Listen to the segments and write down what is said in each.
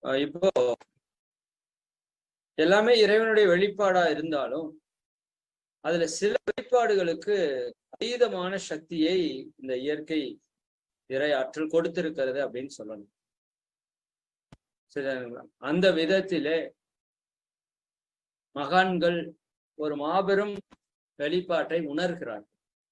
அஹ் இப்போ எல்லாமே இறைவனுடைய வெளிப்பாடா இருந்தாலும் அதுல சில வெளிப்பாடுகளுக்கு அதீதமான சக்தியை இந்த இயற்கை இறை ஆற்றல் கொடுத்திருக்கிறது அப்படின்னு சொல்லணும் சரிங்களா அந்த விதத்திலே மகான்கள் ஒரு மாபெரும் வெளிப்பாட்டை உணர்கிறார்கள்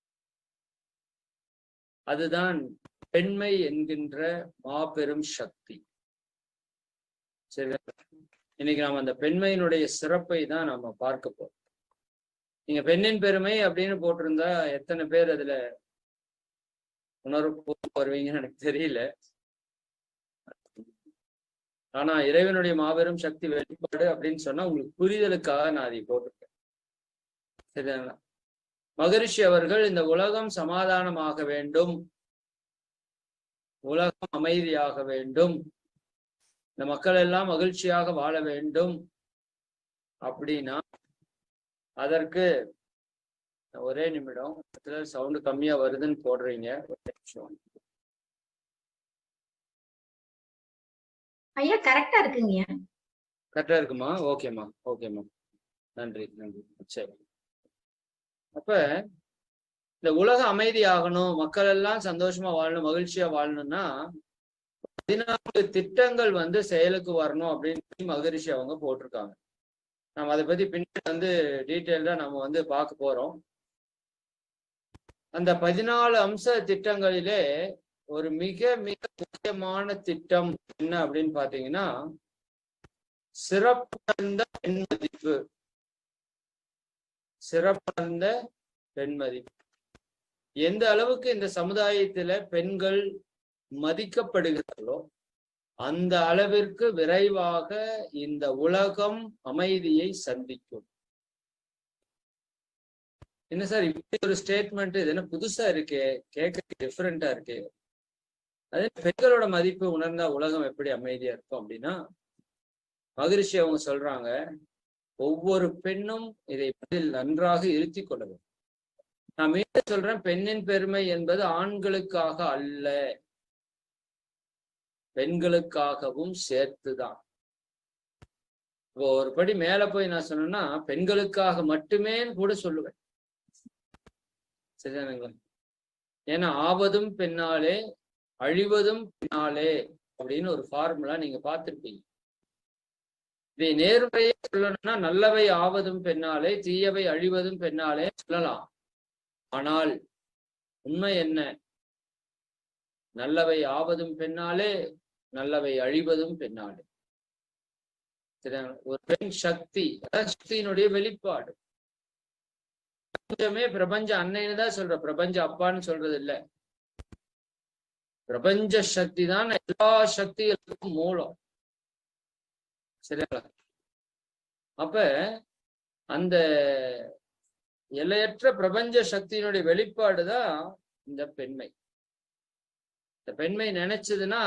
அதுதான் பெண்மை என்கின்ற மாபெரும் சக்தி சரி இன்னைக்கு நாம அந்த பெண்மையினுடைய சிறப்பை தான் நாம பார்க்க போறோம் நீங்க பெண்ணின் பெருமை அப்படின்னு போட்டிருந்தா எத்தனை பேர் அதுல உணர்வு வருவீங்கன்னு எனக்கு தெரியல ஆனா இறைவனுடைய மாபெரும் சக்தி வெளிப்பாடு அப்படின்னு சொன்னா உங்களுக்கு புரிதலுக்காக நான் அதை போட்டிருக்கேன் சரிங்களா மகரிஷி அவர்கள் இந்த உலகம் சமாதானமாக வேண்டும் உலகம் அமைதியாக வேண்டும் இந்த மக்கள் எல்லாம் மகிழ்ச்சியாக வாழ வேண்டும் அப்படின்னா அதற்கு ஒரே நிமிடம் சவுண்டு கம்மியா வருதுன்னு போடுறீங்க ஒரு நிமிஷம் ஐயா கரெக்டா இருக்குங்க கரெக்டா இருக்குமா ஓகேம்மா ஓகேம்மா நன்றி நன்றி சரி அப்ப இந்த உலக அமைதி ஆகணும் மக்கள் எல்லாம் சந்தோஷமா வாழணும் மகிழ்ச்சியா வாழணும்னா பதினான்கு திட்டங்கள் வந்து செயலுக்கு வரணும் அப்படின்னு மகரிஷி அவங்க போட்டிருக்காங்க நம்ம அதை பத்தி பின்னாடி வந்து டீட்டெயில்டா நம்ம வந்து பார்க்க போறோம் அந்த பதினாலு அம்ச திட்டங்களிலே ஒரு மிக மிக முக்கியமான திட்டம் என்ன அப்படின்னு பாத்தீங்கன்னா சிறப்பார்ந்த பெண் மதிப்பு சிறப்பார்ந்த பெண் மதிப்பு எந்த அளவுக்கு இந்த சமுதாயத்துல பெண்கள் மதிக்கப்படுகிறார்களோ அந்த அளவிற்கு விரைவாக இந்த உலகம் அமைதியை சந்திக்கும் என்ன சார் இப்படி ஒரு ஸ்டேட்மெண்ட் இது என்ன புதுசா இருக்கே கேட்க டிஃப்ரெண்டா இருக்கு அதே பெண்களோட மதிப்பு உணர்ந்தா உலகம் எப்படி அமைதியா இருக்கும் அப்படின்னா மகிழ்ச்சி அவங்க சொல்றாங்க ஒவ்வொரு பெண்ணும் இதை பதில் நன்றாக இருத்தி கொள்ள வேண்டும் நான் மீண்டும் சொல்றேன் பெண்ணின் பெருமை என்பது ஆண்களுக்காக அல்ல பெண்களுக்காகவும் சேர்த்துதான் இப்போ ஒரு படி மேல போய் நான் சொன்னேன்னா பெண்களுக்காக மட்டுமே கூட சொல்லுவேன் சரிதானுங்களா ஏன்னா ஆவதும் பெண்ணாலே அழிவதும் பெண்ணாலே அப்படின்னு ஒரு ஃபார்முலா நீங்க பார்த்திருப்பீங்க இதை நேர்மையை சொல்லணும்னா நல்லவை ஆவதும் பெண்ணாலே தீயவை அழிவதும் பெண்ணாலே சொல்லலாம் ஆனால் உண்மை என்ன நல்லவை ஆவதும் பெண்ணாலே நல்லவை அழிவதும் பெண்ணாலே ஒரு பெண் சக்தி அதான் சக்தியினுடைய வெளிப்பாடு பிரபஞ்சமே பிரபஞ்ச அன்னைன்னு தான் சொல்ற பிரபஞ்ச அப்பான்னு சொல்றது இல்ல பிரபஞ்ச சக்தி தான் எல்லா சக்திகளுக்கும் மூலம் சரிங்களா அப்ப அந்த எல்லையற்ற பிரபஞ்ச சக்தியினுடைய வெளிப்பாடு தான் இந்த பெண்மை இந்த பெண்மை நினைச்சதுன்னா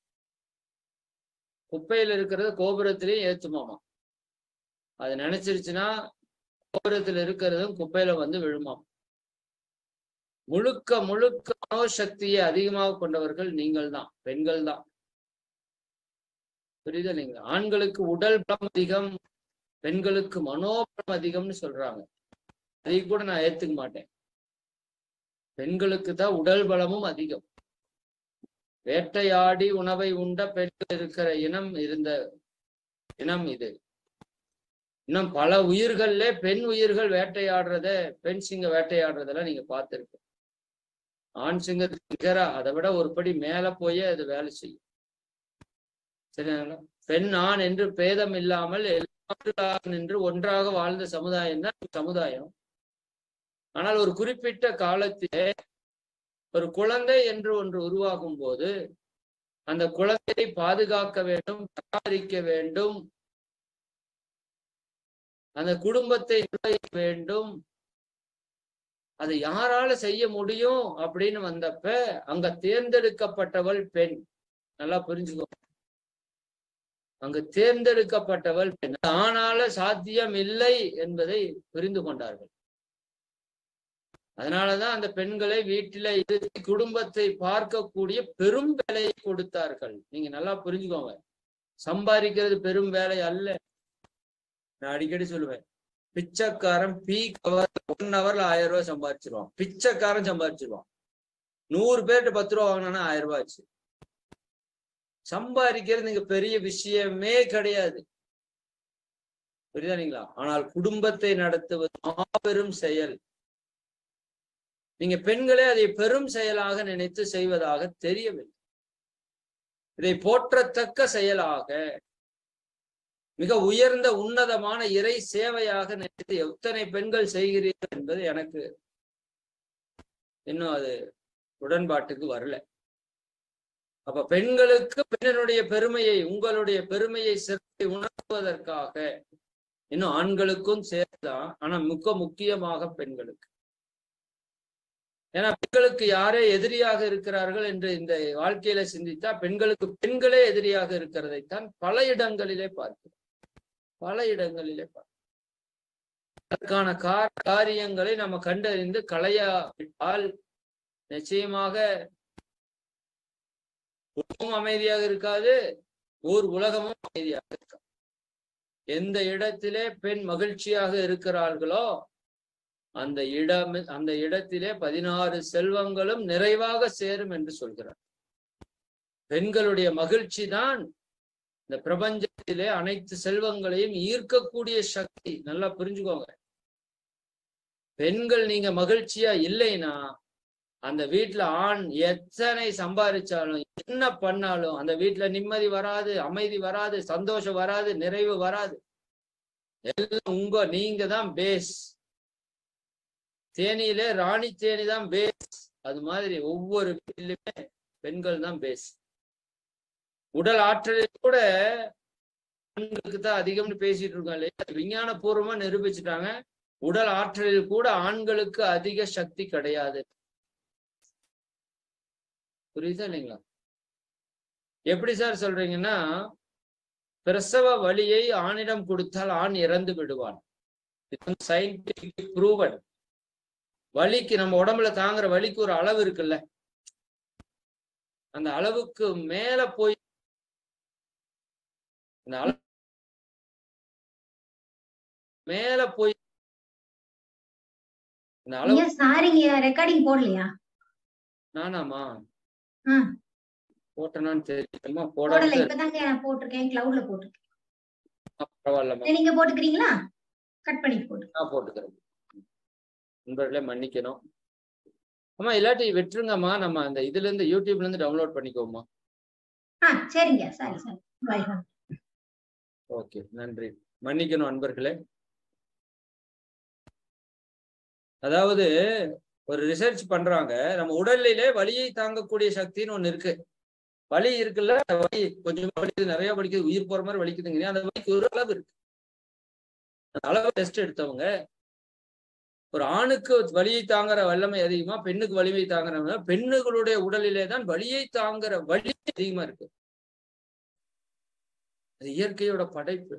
குப்பையில இருக்கிறது கோபுரத்திலையும் ஏத்துமாமா அது நினைச்சிருச்சுன்னா கோபுரத்தில் இருக்கிறதும் குப்பையில வந்து விழுமாம் முழுக்க முழுக்க மனோசக்தியை அதிகமாக கொண்டவர்கள் நீங்கள் தான் பெண்கள் தான் புரியுதா நீங்க ஆண்களுக்கு உடல் பலம் அதிகம் பெண்களுக்கு மனோபலம் அதிகம்னு சொல்றாங்க அதை கூட நான் ஏத்துக்க மாட்டேன் பெண்களுக்கு தான் உடல் பலமும் அதிகம் வேட்டையாடி உணவை உண்ட பெண்கள் இருக்கிற இனம் இருந்த இனம் இது இன்னும் பல உயிர்கள்ல பெண் உயிர்கள் வேட்டையாடுறத பெண் சிங்க வேட்டையாடுறதெல்லாம் நீங்க பார்த்திருக்க ஆண் சிங்கத்துக்கு நிகரா அதை விட ஒரு படி மேல போய் அது வேலை செய்யும் சரிங்களா பெண் ஆண் என்று பேதம் இல்லாமல் எல்லாரும் நின்று ஒன்றாக வாழ்ந்த சமுதாயம் தான் சமுதாயம் ஆனால் ஒரு குறிப்பிட்ட காலத்திலே ஒரு குழந்தை என்று ஒன்று உருவாகும் போது அந்த குழந்தையை பாதுகாக்க வேண்டும் பராமரிக்க வேண்டும் அந்த குடும்பத்தை நிர்வகிக்க வேண்டும் அதை யாரால செய்ய முடியும் அப்படின்னு வந்தப்ப அங்க தேர்ந்தெடுக்கப்பட்டவள் பெண் நல்லா புரிஞ்சுக்கோ அங்கு தேர்ந்தெடுக்கப்பட்டவள் பெண் ஆனால சாத்தியம் இல்லை என்பதை புரிந்து கொண்டார்கள் அதனாலதான் அந்த பெண்களை வீட்டில இருத்தி குடும்பத்தை பார்க்கக்கூடிய பெரும் வேலையை கொடுத்தார்கள் நீங்க நல்லா புரிஞ்சுக்கோங்க சம்பாதிக்கிறது பெரும் வேலை அல்ல நான் அடிக்கடி சொல்லுவேன் பிச்சைக்காரன் பீக் அவர் ஒன் ஹவர்ல ஆயிரம் ரூபாய் சம்பாதிச்சிருவான் பிச்சைக்காரன் சம்பாதிச்சிருவான் நூறு பேர்கிட்ட பத்து ரூபா வாங்கினா ஆயிரம் ரூபாய் ஆச்சு சம்பாதிக்கிறது இங்க பெரிய விஷயமே கிடையாது புரியுதானீங்களா ஆனால் குடும்பத்தை நடத்துவது மாபெரும் செயல் நீங்க பெண்களே அதை பெரும் செயலாக நினைத்து செய்வதாக தெரியவில்லை இதை போற்றத்தக்க செயலாக மிக உயர்ந்த உன்னதமான இறை சேவையாக நினைத்து எத்தனை பெண்கள் செய்கிறீர்கள் என்பது எனக்கு இன்னும் அது உடன்பாட்டுக்கு வரல அப்ப பெண்களுக்கு பெண்ணினுடைய பெருமையை உங்களுடைய பெருமையை சிறப்பை உணர்த்துவதற்காக இன்னும் ஆண்களுக்கும் சேர்த்துதான் ஆனா மிக முக்கியமாக பெண்களுக்கு ஏன்னா பெண்களுக்கு யாரே எதிரியாக இருக்கிறார்கள் என்று இந்த வாழ்க்கையில சிந்தித்தா பெண்களுக்கு பெண்களே எதிரியாக இருக்கிறதைத்தான் பல இடங்களிலே பார்க்கிறோம் பல இடங்களிலே பார்க்கிறோம் அதற்கான கார காரியங்களை நம்ம கண்டறிந்து களையாவிட்டால் நிச்சயமாக குடும்பமும் அமைதியாக இருக்காது ஊர் உலகமும் அமைதியாக இருக்காது எந்த இடத்திலே பெண் மகிழ்ச்சியாக இருக்கிறார்களோ அந்த இடம் அந்த இடத்திலே பதினாறு செல்வங்களும் நிறைவாக சேரும் என்று சொல்கிறார் பெண்களுடைய மகிழ்ச்சி தான் இந்த பிரபஞ்சத்திலே அனைத்து செல்வங்களையும் ஈர்க்கக்கூடிய சக்தி நல்லா புரிஞ்சுக்கோங்க பெண்கள் நீங்க மகிழ்ச்சியா இல்லைன்னா அந்த வீட்டுல ஆண் எத்தனை சம்பாதிச்சாலும் என்ன பண்ணாலும் அந்த வீட்டுல நிம்மதி வராது அமைதி வராது சந்தோஷம் வராது நிறைவு வராது எல்லாம் உங்க நீங்க தான் பேஸ் தேனியிலே ராணி தேனி தான் பேஸ் அது மாதிரி ஒவ்வொரு வீட்டிலுமே பெண்கள் தான் பேஸ் உடல் ஆற்றலில் கூட ஆண்களுக்கு தான் அதிகம்னு பேசிட்டு இருக்கோம் இல்லையா விஞ்ஞான பூர்வமா நிரூபிச்சுட்டாங்க உடல் ஆற்றலில் கூட ஆண்களுக்கு அதிக சக்தி கிடையாது புரியுதா இல்லைங்களா எப்படி சார் சொல்றீங்கன்னா பிரசவ வலியை ஆணிடம் கொடுத்தால் ஆண் இறந்து விடுவான் சயின்டிபிக் ப்ரூவன் வலிக்கு நம்ம உடம்புல தாங்குற வலிக்கு ஒரு அளவு இருக்குல்ல அந்த அளவுக்கு மேல போய் அந்த அளவு மேல போய் அந்த அளவு ஐயா சாரிங்க ரெக்கார்டிங் போடலையா நானாமா ஆ. போட்டனான்னு தெரியுமா போடல போட இப்பதாங்க நான் போட்டிருக்கேன் கிளவுட்ல போட்டிருக்கேன் பரவாயில்லம்மா இதை நீங்க போட்டுக்கிறீங்களா கட் பண்ணி போட்டு நான் போட்டுக்கிறேன் நண்பர்களே மன்னிக்கணும் அம்மா இல்லாட்டி விட்டுருங்கம்மா நம்ம அந்த இதுல இருந்து யூடியூப்ல இருந்து டவுன்லோட் பண்ணிக்கோமா ஆ சரிங்க சரி சரி பை ஓகே நன்றி மன்னிக்கணும் அன்பர்களே அதாவது ஒரு ரிசர்ச் பண்றாங்க நம்ம உடலிலே வலியை தாங்கக்கூடிய சக்தின்னு ஒண்ணு இருக்கு வலி இருக்குல்ல அந்த வலி கொஞ்சமா வலிக்குது நிறைய வலிக்குது உயிர் போற மாதிரி வலிக்குதுங்க அந்த வலிக்கு ஒரு அளவு இருக்கு அந்த அளவு டெஸ்ட் எடுத்தவங்க ஒரு ஆணுக்கு வலியை தாங்குற வல்லமை அதிகமா பெண்ணுக்கு வலிமை தாங்குறவங்க பெண்ணுகளுடைய உடலிலே தான் வலியை தாங்குற வலி அதிகமா இருக்கு அது இயற்கையோட படைப்பு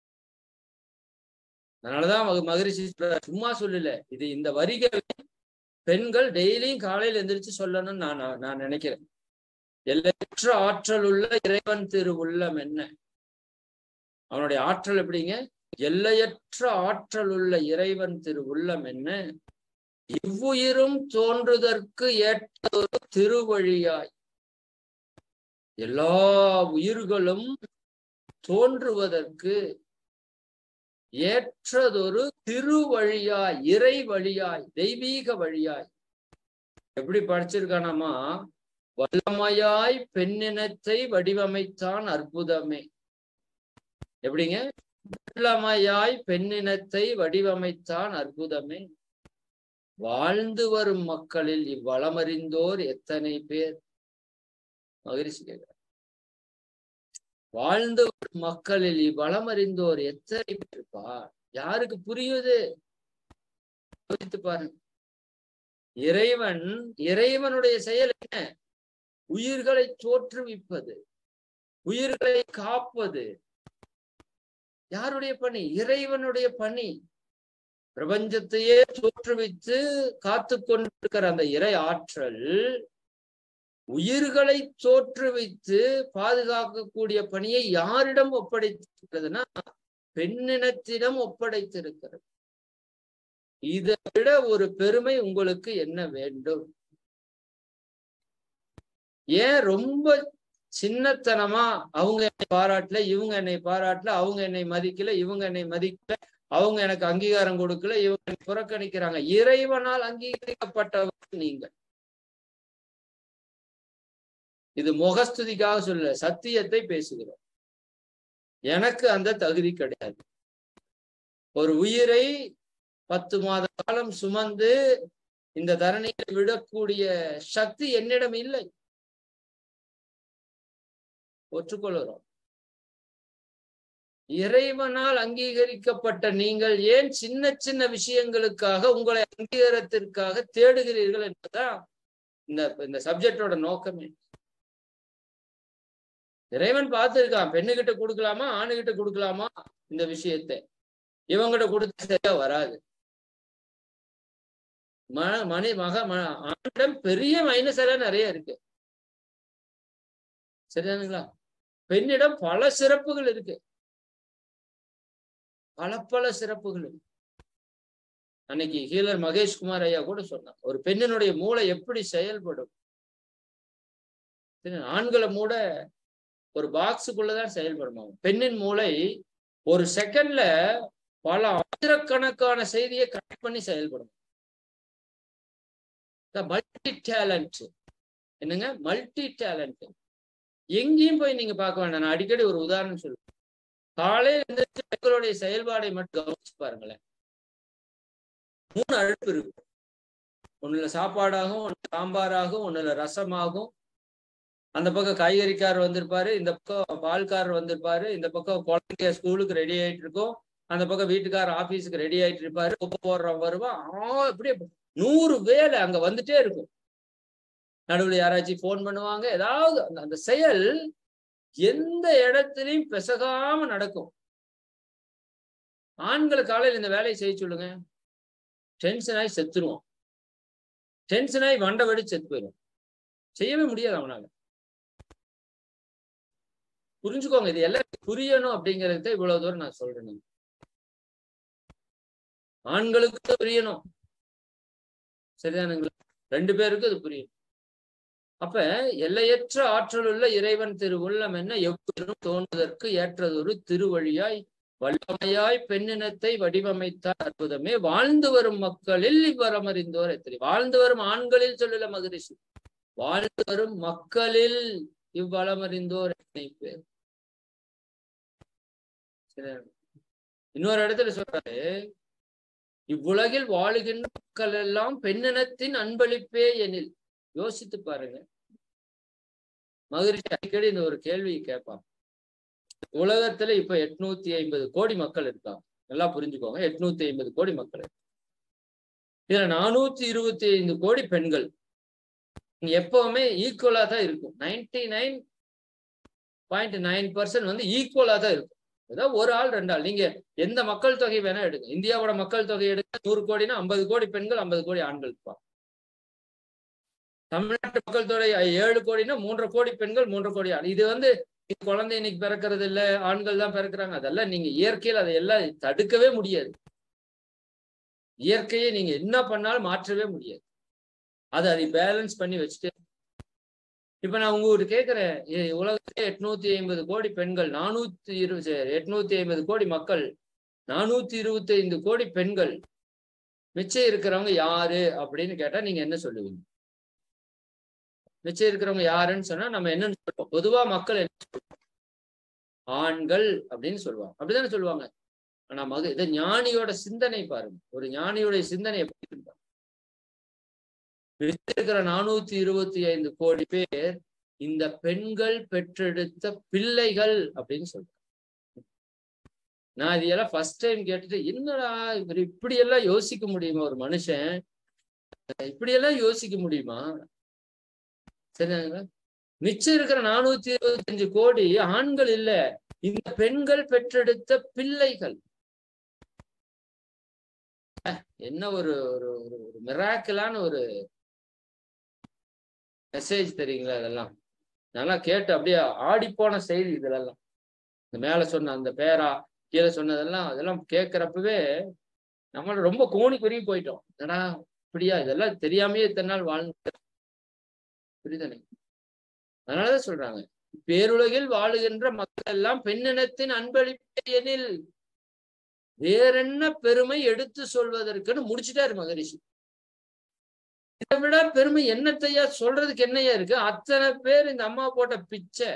அதனாலதான் மக- மகரிஷி சொல்றார், சும்மா சொல்லல இது இந்த வரிகளை பெண்கள் டெய்லியும் காலையில எந்திரிச்சு சொல்லணும்னு நான் நான் நான் நினைக்கிறேன் எல்லையற்ற ஆற்றல் உள்ள இறைவன் திரு உள்ளம் என்ன அவனுடைய ஆற்றல் எப்படிங்க எல்லையற்ற ஆற்றல் உள்ள இறைவன் திரு உள்ளம் என்ன இவ்வுயிரும் தோன்றுதற்கு ஏற்ற ஒரு திருவழியாய் எல்லா உயிர்களும் தோன்றுவதற்கு ஏற்றதொரு திருவழியாய் இறை வழியாய் தெய்வீக வழியாய் எப்படி படிச்சிருக்கானாமா வல்லமையாய் பெண்ணினத்தை வடிவமைத்தான் அற்புதமே எப்படிங்க வல்லமையாய் பெண்ணினத்தை வடிவமைத்தான் அற்புதமே வாழ்ந்து வரும் மக்களில் இவ்வளமறிந்தோர் எத்தனை பேர் மகிழ்ச்சி கேட்கிறார் வாழ்ந்து வரும் மக்களில் இவ்வளமறிந்தோர் எத்தனை பேர்ப்பா யாருக்கு புரியுது யோசித்து பாருங்க இறைவன் இறைவனுடைய செயல் என்ன உயிர்களை தோற்றுவிப்பது உயிர்களை காப்பது யாருடைய பணி இறைவனுடைய பணி பிரபஞ்சத்தையே தோற்றுவித்து காத்து கொண்டிருக்கிற அந்த இறை ஆற்றல் உயிர்களை தோற்றுவித்து பாதுகாக்கக்கூடிய பணியை யாரிடம் ஒப்படைத்திருக்கிறதுனா பெண்ணினத்திடம் ஒப்படைத்திருக்கிறது இதை விட ஒரு பெருமை உங்களுக்கு என்ன வேண்டும் ஏன் ரொம்ப சின்னத்தனமா அவங்க என்னை பாராட்டல இவங்க என்னை பாராட்டல அவங்க என்னை மதிக்கல இவங்க என்னை மதிக்கல அவங்க எனக்கு அங்கீகாரம் கொடுக்கல இவங்க என்னை புறக்கணிக்கிறாங்க இறைவனால் அங்கீகரிக்கப்பட்டவர் நீங்கள் இது முகஸ்துதிக்காக சொல்ல சத்தியத்தை பேசுகிறோம் எனக்கு அந்த தகுதி கிடையாது ஒரு உயிரை பத்து மாத காலம் சுமந்து இந்த தரணியை விடக்கூடிய சக்தி என்னிடம் இல்லை ஒற்றுக்கொள்கிறோம் இறைவனால் அங்கீகரிக்கப்பட்ட நீங்கள் ஏன் சின்ன சின்ன விஷயங்களுக்காக உங்களை அங்கீகாரத்திற்காக தேடுகிறீர்கள் என்பதுதான் இந்த இந்த சப்ஜெக்டோட நோக்கமே இறைவன் பார்த்திருக்கான் பெண்ணுகிட்ட கொடுக்கலாமா ஆணுகிட்ட கொடுக்கலாமா இந்த விஷயத்தை இவங்கிட்ட கொடுத்தா சரியா வராது ம மணி மக ம ஆணிடம் பெரிய மைனஸ் எல்லாம் நிறைய இருக்கு சரிதானுங்களா பெண்ணிடம் பல சிறப்புகள் இருக்கு பல பல சிறப்புகள் இருக்கு அன்னைக்கு ஹீலர் மகேஷ்குமார் ஐயா கூட சொன்னார் ஒரு பெண்ணினுடைய மூளை எப்படி செயல்படும் ஆண்களை மூட ஒரு பாக்ஸுக்குள்ளதான் செயல்படுமா பெண்ணின் மூளை ஒரு செகண்ட்ல பல ஆயிரக்கணக்கான செய்தியை கனெக்ட் பண்ணி செயல்படும் மல்டி டேலண்ட் என்னங்க மல்டி டேலண்ட் எங்கேயும் போய் நீங்க பார்க்க வேண்டாம் நான் அடிக்கடி ஒரு உதாரணம் சொல்லுவேன் காலையில எழுந்திரிச்சு பெண்களுடைய செயல்பாடை மட்டும் கவனிச்சு பாருங்களேன் மூணு அழுப்பு இருக்கு ஒண்ணுல சாப்பாடாகும் ஒண்ணு சாம்பாராகும் ஒண்ணுல ரசமாகும் அந்த பக்கம் காய்கறிக்காரர் வந்திருப்பாரு இந்த பக்கம் பால்காரர் வந்திருப்பாரு இந்த பக்கம் குழந்தைங்க ஸ்கூலுக்கு ரெடி ஆயிட்டு இருக்கோம் அந்த பக்கம் வீட்டுக்காரர் ஆபீஸுக்கு ரெடி ஆயிட்டு இருப்பாரு உப்பு போடுறவன் வருவான் ஆ இப்படியே நூறு வேலை அங்க வந்துட்டே இருக்கும் நடுவில் யாராச்சும் ஃபோன் பண்ணுவாங்க ஏதாவது அந்த அந்த செயல் எந்த இடத்துலையும் பெசகாம நடக்கும் ஆண்களை காலையில் இந்த வேலையை செய்ய சொல்லுங்க டென்ஷன் ஆகி செத்துருவோம் டென்ஷன் ஆகி வண்டை வெடிச்சு செத்து போயிடும் செய்யவே முடியாது அவனால புரிஞ்சுக்கோங்க இது எல்லாம் புரியணும் அப்படிங்கறத இவ்வளவு தூரம் நான் சொல்றேன் ஆண்களுக்கு புரியணும் சரிதானுங்களா ரெண்டு பேருக்கும் அது புரியும் அப்ப எல்லையற்ற ஆற்றல் உள்ள இறைவன் திரு உள்ளம் என்ன எவ்வளவு தோன்றுவதற்கு ஏற்றதொரு திருவழியாய் வல்லமையாய் பெண்ணினத்தை வடிவமைத்தார் அற்புதமே வாழ்ந்து வரும் மக்களில் இவ்வரமறிந்தோர் எத்தனை வாழ்ந்து வரும் ஆண்களில் சொல்லல மகரிஷி வாழ்ந்து வரும் மக்களில் இவ்வளமறிந்தோர் எத்தனை பேர் இன்னொரு இடத்துல சொல்றாரு இவ்வுலகில் வாழுகின்ற மக்கள் எல்லாம் பெண்ணினத்தின் அன்பளிப்பே எனில் யோசித்து பாருங்க மகிழ்ச்சி அடிக்கடி இந்த ஒரு கேள்வி கேட்பான் உலகத்துல இப்ப எட்நூத்தி ஐம்பது கோடி மக்கள் இருக்காங்க நல்லா புரிஞ்சுக்கோங்க எட்நூத்தி ஐம்பது கோடி மக்கள் இதுல நானூத்தி இருபத்தி ஐந்து கோடி பெண்கள் எப்பவுமே ஈக்குவலா தான் இருக்கும் ninety nine point nine percent வந்து ஈக்குவலா தான் இருக்கும் ஏதாவது ஒரு ஆள் ரெண்டு ஆள் நீங்க எந்த மக்கள் தொகை வேணா எடுங்க இந்தியாவோட மக்கள் தொகை எடுங்க நூறு கோடினா ஐம்பது கோடி பெண்கள் ஐம்பது கோடி ஆண்கள் இருப்பாங்க தமிழ்நாட்டு மக்கள் தொகை ஏழு கோடினா மூன்றரை கோடி பெண்கள் மூன்றரை கோடி ஆண் இது வந்து குழந்தை இன்னைக்கு பிறக்கிறது இல்ல ஆண்கள் தான் பிறக்கிறாங்க அதெல்லாம் நீங்க இயற்கையில் அதை எல்லாம் தடுக்கவே முடியாது இயற்கையை நீங்க என்ன பண்ணாலும் மாற்றவே முடியாது அதை அதை பேலன்ஸ் பண்ணி வச்சுட்டு இப்ப நான் உங்ககிட்ட கேட்கிறேன் உலகத்திலே எட்நூத்தி ஐம்பது கோடி பெண்கள் நானூத்தி இருபது எட்நூத்தி ஐம்பது கோடி மக்கள் நானூத்தி இருபத்தி ஐந்து கோடி பெண்கள் மிச்சம் இருக்கிறவங்க யாரு அப்படின்னு கேட்டா நீங்க என்ன சொல்லுவீங்க மிச்சம் இருக்கிறவங்க யாருன்னு சொன்னா நம்ம என்னன்னு சொல்லுவோம் பொதுவா மக்கள் என்ன சொல்லுவாங்க ஆண்கள் அப்படின்னு சொல்லுவாங்க அப்படிதானே சொல்லுவாங்க ஆனா மக இதை ஞானியோட சிந்தனை பாருங்க ஒரு ஞானியோட சிந்தனை எப்படி இருந்தா இருக்கிற நானூத்தி இருபத்தி ஐந்து கோடி பேர் இந்த பெண்கள் பெற்றெடுத்த பிள்ளைகள் அப்படின்னு சொல்றேன் நான் இதெல்லாம் ஃபர்ஸ்ட் டைம் கேட்டுட்டு என்னடா இவர் இப்படி எல்லாம் யோசிக்க முடியுமா ஒரு மனுஷன் இப்படி எல்லாம் யோசிக்க முடியுமா சரிங்களா மிச்சம் இருக்கிற நானூத்தி இருபத்தி அஞ்சு கோடி ஆண்கள் இல்ல இந்த பெண்கள் பெற்றெடுத்த பிள்ளைகள் என்ன ஒரு ஒரு ஒரு மிராக்கலான ஒரு மெசேஜ் தெரியுங்களா இதெல்லாம் நல்லா கேட்டு அப்படியே ஆடிப்போன செய்தி இதெல்லாம் இந்த மேல சொன்ன அந்த பேரா கீழே சொன்னதெல்லாம் அதெல்லாம் கேட்கிறப்பவே நம்மள ரொம்ப கோணி குறுகி போயிட்டோம் ஏன்னா இப்படியா இதெல்லாம் தெரியாமையே இத்தனை நாள் வாழ்ந்து புரியுதானே அதனாலதான் சொல்றாங்க பேருலகில் வாழுகின்ற மக்கள் எல்லாம் பெண்ணினத்தின் அன்பளிப்பு எனில் வேறென்ன பெருமை எடுத்து சொல்வதற்குன்னு முடிச்சுட்டாரு மகரிஷி இதை விட பெருமை என்னத்தையா சொல்றதுக்கு என்னையா இருக்கு அத்தனை பேர் இந்த அம்மா போட்ட பிச்சை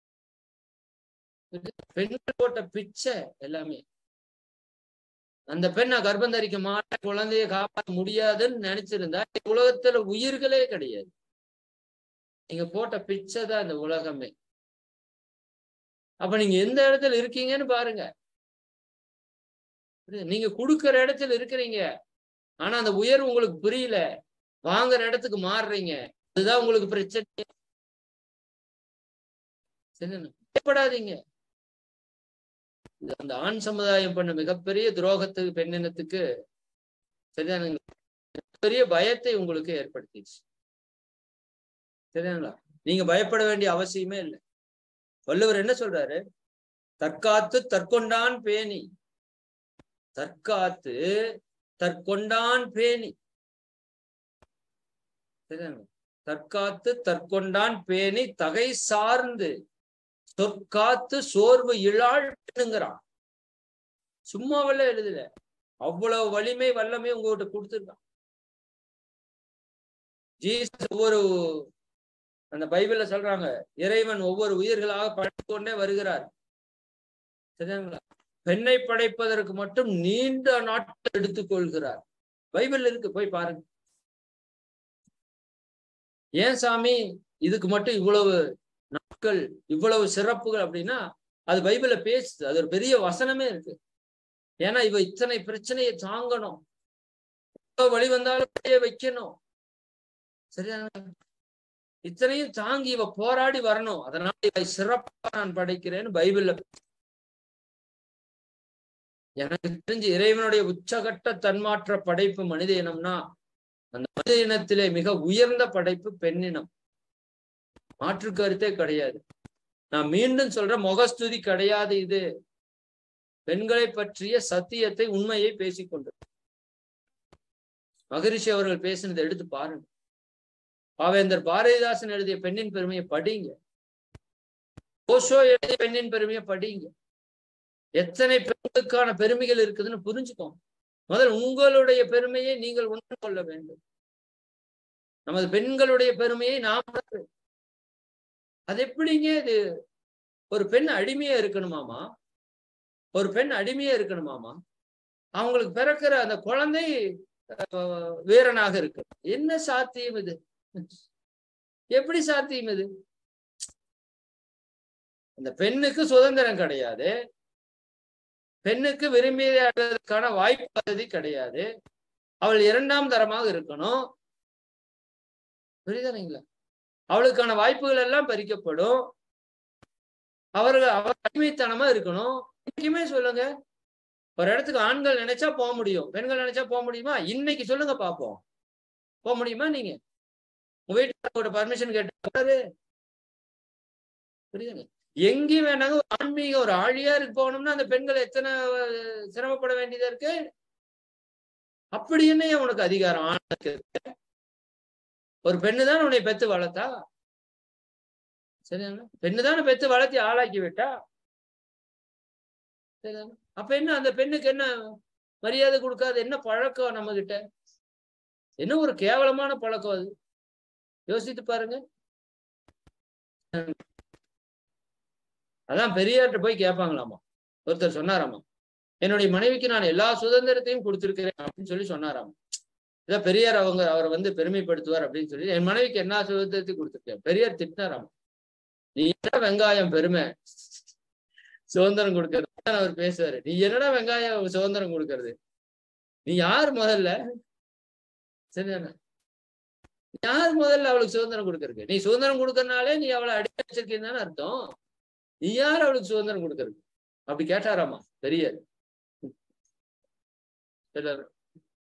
பெண்கள் போட்ட பிச்சை எல்லாமே அந்த பெண் நான் கர்ப்பம் தரிக்க மாட்டேன் குழந்தைய காப்பாற்ற முடியாதுன்னு நினைச்சிருந்தா இந்த உலகத்துல உயிர்களே கிடையாது நீங்க போட்ட பிச்சை தான் இந்த உலகமே அப்ப நீங்க எந்த இடத்துல இருக்கீங்கன்னு பாருங்க புரியுதா? நீங்க கொடுக்கிற இடத்துல இருக்கிறீங்க ஆனா அந்த உயர்வு உங்களுக்கு புரியல வாங்குற இடத்துக்கு மாறுறீங்க அதுதான் உங்களுக்கு பிரச்சனை சரிதானே? பயப்படாதீங்க இது அந்த ஆண் சமுதாயம் பண்ண மிகப்பெரிய துரோகத்துக்கு பெண்ணினத்துக்கு சரிதானுங்க பெரிய பயத்தை உங்களுக்கு ஏற்படுத்திடுச்சு சரிங்களா நீங்க பயப்பட வேண்டிய அவசியமே இல்லை வள்ளுவர் என்ன சொல்றாரு தற்காத்து தற்கொண்டான் பேணி தற்காத்து தற்கொண்டான் பேணி சரிதானுங்க தற்காத்து தற்கொண்டான் பேணி தகை சார்ந்து சொற்காத்து சோர்வு இழாள் பெண்ணுங்கிறான் சும்மாவெல்ல எழுதல அவ்வளவு வலிமை வல்லமை உங்ககிட்ட கொடுத்துருக்கான் ஜீசஸ் ஒவ்வொரு அந்த பைபிள்ல சொல்றாங்க இறைவன் ஒவ்வொரு உயிர்களாக படைத்து கொண்டே வருகிறார் சரிங்களா பெண்ணை படைப்பதற்கு மட்டும் நீண்ட நாட்கள் எடுத்துக்கொள்கிறார் பைபிள் இருக்கு போய் பாருங்க ஏன் சாமி இதுக்கு மட்டும் இவ்வளவு நாட்கள் இவ்வளவு சிறப்புகள் அப்படின்னா அது பைபிள்ல பேசுது அது ஒரு பெரிய வசனமே இருக்கு ஏன்னா இவ இத்தனை பிரச்சனையை தாங்கணும் எவ்வளவு வழி வந்தாலும் அப்படியே வைக்கணும் சரியா இத்தனையும் தாங்கி இவ போராடி வரணும் அதனால இவை சிறப்பா நான் படைக்கிறேன்னு பைபிள்ல எனக்கு தெரிஞ்சு இறைவனுடைய உச்சகட்ட தன்மாற்ற படைப்பு மனித இனம்னா அந்த மனித இனத்திலே மிக உயர்ந்த படைப்பு பெண்ணினம் மாற்று கருத்தே கிடையாது நான் மீண்டும் சொல்றேன் முகஸ்துதி கிடையாது இது பெண்களை பற்றிய சத்தியத்தை உண்மையை பேசிக்கொண்டு மகரிஷி அவர்கள் பேசினதை எடுத்து பாருங்க பாவேந்தர் பாரதிதாசன் எழுதிய பெண்ணின் பெருமையை படிங்க ஓஷோ எழுதிய பெண்ணின் பெருமையை படிங்க எத்தனை பெண்களுக்கான பெருமைகள் இருக்குதுன்னு புரிஞ்சுக்கோங்க முதல் உங்களுடைய பெருமையை நீங்கள் உணர்ந்து கொள்ள வேண்டும் நமது பெண்களுடைய பெருமையை நாம் உணர வேண்டும். அது எப்படிங்க இது ஒரு பெண் அடிமையா இருக்கணுமாமா ஒரு பெண் அடிமையா இருக்கணுமாமா அவங்களுக்கு பிறக்கிற அந்த குழந்தை அஹ், வீரனாக இருக்கு என்ன சாத்தியம் இது எப்படி சாத்தியம் இது அந்த பெண்ணுக்கு சுதந்திரம் கிடையாது பெண்ணுக்கு விரும்பியதற்கான வாய்ப்பு வசதி கிடையாது அவள் இரண்டாம் தரமாக இருக்கணும் புரியுதானுங்களா அவளுக்கான வாய்ப்புகள் எல்லாம் பறிக்கப்படும் அவர்கள் அவர் அடிமைத்தனமா இருக்கணும் இன்னைக்குமே சொல்லுங்க ஒரு இடத்துக்கு ஆண்கள் நினைச்சா போக முடியும் பெண்கள் நினைச்சா போக முடியுமா இன்னைக்கு சொல்லுங்க பாப்போம் போக முடியுமா நீங்க உங்க வீட்டுல பர்மிஷன் கேட்டாரு புரியுதுங்க எங்கேயும் வேணாங்க ஒரு ஆன்மீக ஒரு ஆழியாருக்கு போகணும்னா அந்த பெண்கள் எத்தனை அஹ், சிரமப்பட வேண்டியதா இருக்கு அப்படி என்ன உனக்கு அதிகாரம் ஆணுக்கு இருக்கு? ஒரு பெண்ணு தான் உன்னை பெத்து வளர்த்தா சரியாங்க பெண்ணு தானே பெத்து வளர்த்தி ஆளாக்கி விட்டா சரிதானே? அப்ப என்ன அந்த பெண்ணுக்கு என்ன மரியாதை கொடுக்காத என்ன பழக்கம் நம்ம கிட்ட என்ன ஒரு கேவலமான பழக்கம் அது யோசித்து பாருங்க அதான் பெரியார்கிட்ட போய் கேட்பாங்களாமா ஒருத்தர் சொன்னாராமா என்னுடைய மனைவிக்கு நான் எல்லா சுதந்திரத்தையும் கொடுத்திருக்கிறேன் அப்படின்னு சொல்லி சொன்னாராமா இதான் பெரியார் அவங்க அவரை வந்து பெருமைப்படுத்துவார் அப்படின்னு சொல்லி என் மனைவிக்கு என்ன சுதந்திரத்தையும் கொடுத்திருக்கேன் பெரியார் திட்டினாராமா நீ என்ன வெங்காயம் பெருமை சுதந்திரம் கொடுக்கறது அதான் அவர் பேசுவாரு நீ என்னடா வெங்காயம் சுதந்திரம் கொடுக்கறது நீ யார் முதல்ல சரிதானே யார் முதல்ல அவளுக்கு சுதந்திரம் கொடுக்கறது நீ சுதந்திரம் கொடுக்கறனாலே நீ அவளை அடிக்க வச்சிருக்கீங்கன்னு அர்த்தம் நீ யார் அவளுக்கு சுதந்திரம் கொடுக்கறது அப்படி கேட்டாராமா பெரியார்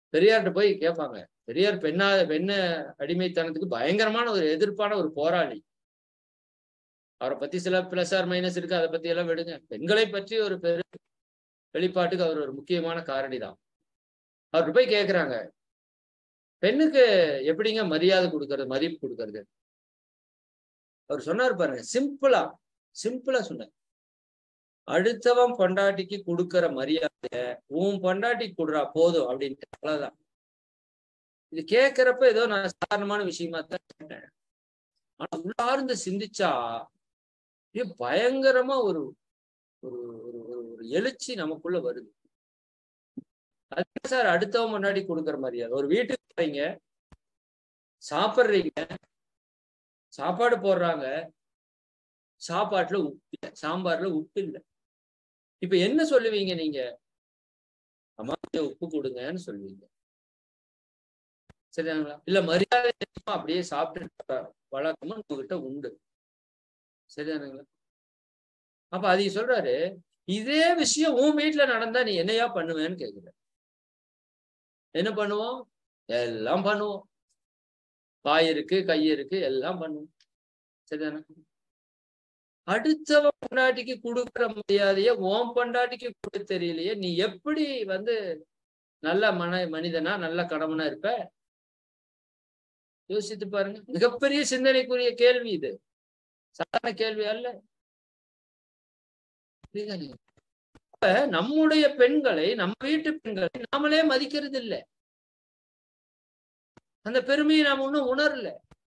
பெரியார்கிட்ட போய் கேட்பாங்க பெரியார் பெண்ணா பெண்ண அடிமைத்தனத்துக்கு பயங்கரமான ஒரு எதிர்ப்பான ஒரு போராளி அவரை பத்தி சில பிளஸ் ஆர் மைனஸ் இருக்கு அதை பத்தி எல்லாம் விடுங்க பெண்களை பற்றி ஒரு பெரு வெளிப்பாட்டுக்கு அவர் ஒரு முக்கியமான காரணி தான் அவர்கிட்ட போய் கேக்குறாங்க பெண்ணுக்கு எப்படிங்க மரியாதை கொடுக்கறது மதிப்பு கொடுக்கறது அவர் சொன்னார் பாருங்க சிம்பிளா சிம்பிளா சொன்னார் அடுத்தவன் பொண்டாட்டிக்கு கொடுக்கிற மரியாதைய உன் பொண்டாட்டி கொடுறா போதும் அப்படின்ட்டு அவ்வளவுதான் இது கேட்கிறப்ப ஏதோ நான் சாதாரணமான விஷயமா தான் கேட்டேன் ஆனா உள்ளார்ந்து சிந்திச்சா இது பயங்கரமா ஒரு ஒரு ஒரு ஒரு- ஒரு எழுச்சி நமக்குள்ள வருது அது சார் அடுத்தவன் முன்னாடி கொடுக்குற மரியாதை ஒரு வீட்டுக்கு போறீங்க சாப்பிடுறீங்க சாப்பாடு போடுறாங்க சாப்பாட்டுல உப்பு இல்லை சாம்பார்ல உப்பு இல்லை இப்ப என்ன சொல்லுவீங்க நீங்க அம்மா கொஞ்சம் உப்பு கொடுங்கன்னு சொல்லுவீங்க சரியாங்களா இல்ல மரியாதை தெரியுமா அப்படியே சாப்பிட்டு வழக்கமும் உங்ககிட்ட உண்டு சரிதானுங்களா அப்ப அதை சொல்றாரு இதே விஷயம் உன் வீட்டுல நடந்தா நீ என்னையா பண்ணுவேன்னு கேக்குற என்ன பண்ணுவோம் எல்லாம் பண்ணுவோம் வாய் இருக்கு கை இருக்கு எல்லாம் பண்ணுவோம் சரிதானே அடுத்தவன் பொண்டாட்டிக்கு கொடுக்குற மரியாதைய உன் பொண்டாட்டிக்கு கொடுக்க தெரியலையே நீ எப்படி வந்து நல்ல மன மனிதனா நல்ல கடமனா இருப்ப யோசித்து பாருங்க மிகப்பெரிய சிந்தனைக்குரிய கேள்வி இது சாதாரண கேள்வி அல்ல புரியுதானே? அப்ப நம்முடைய பெண்களை நம்ம வீட்டு பெண்களை நாமளே மதிக்கிறது இல்லை அந்த பெருமையை நாம் ஒன்றும் உணரல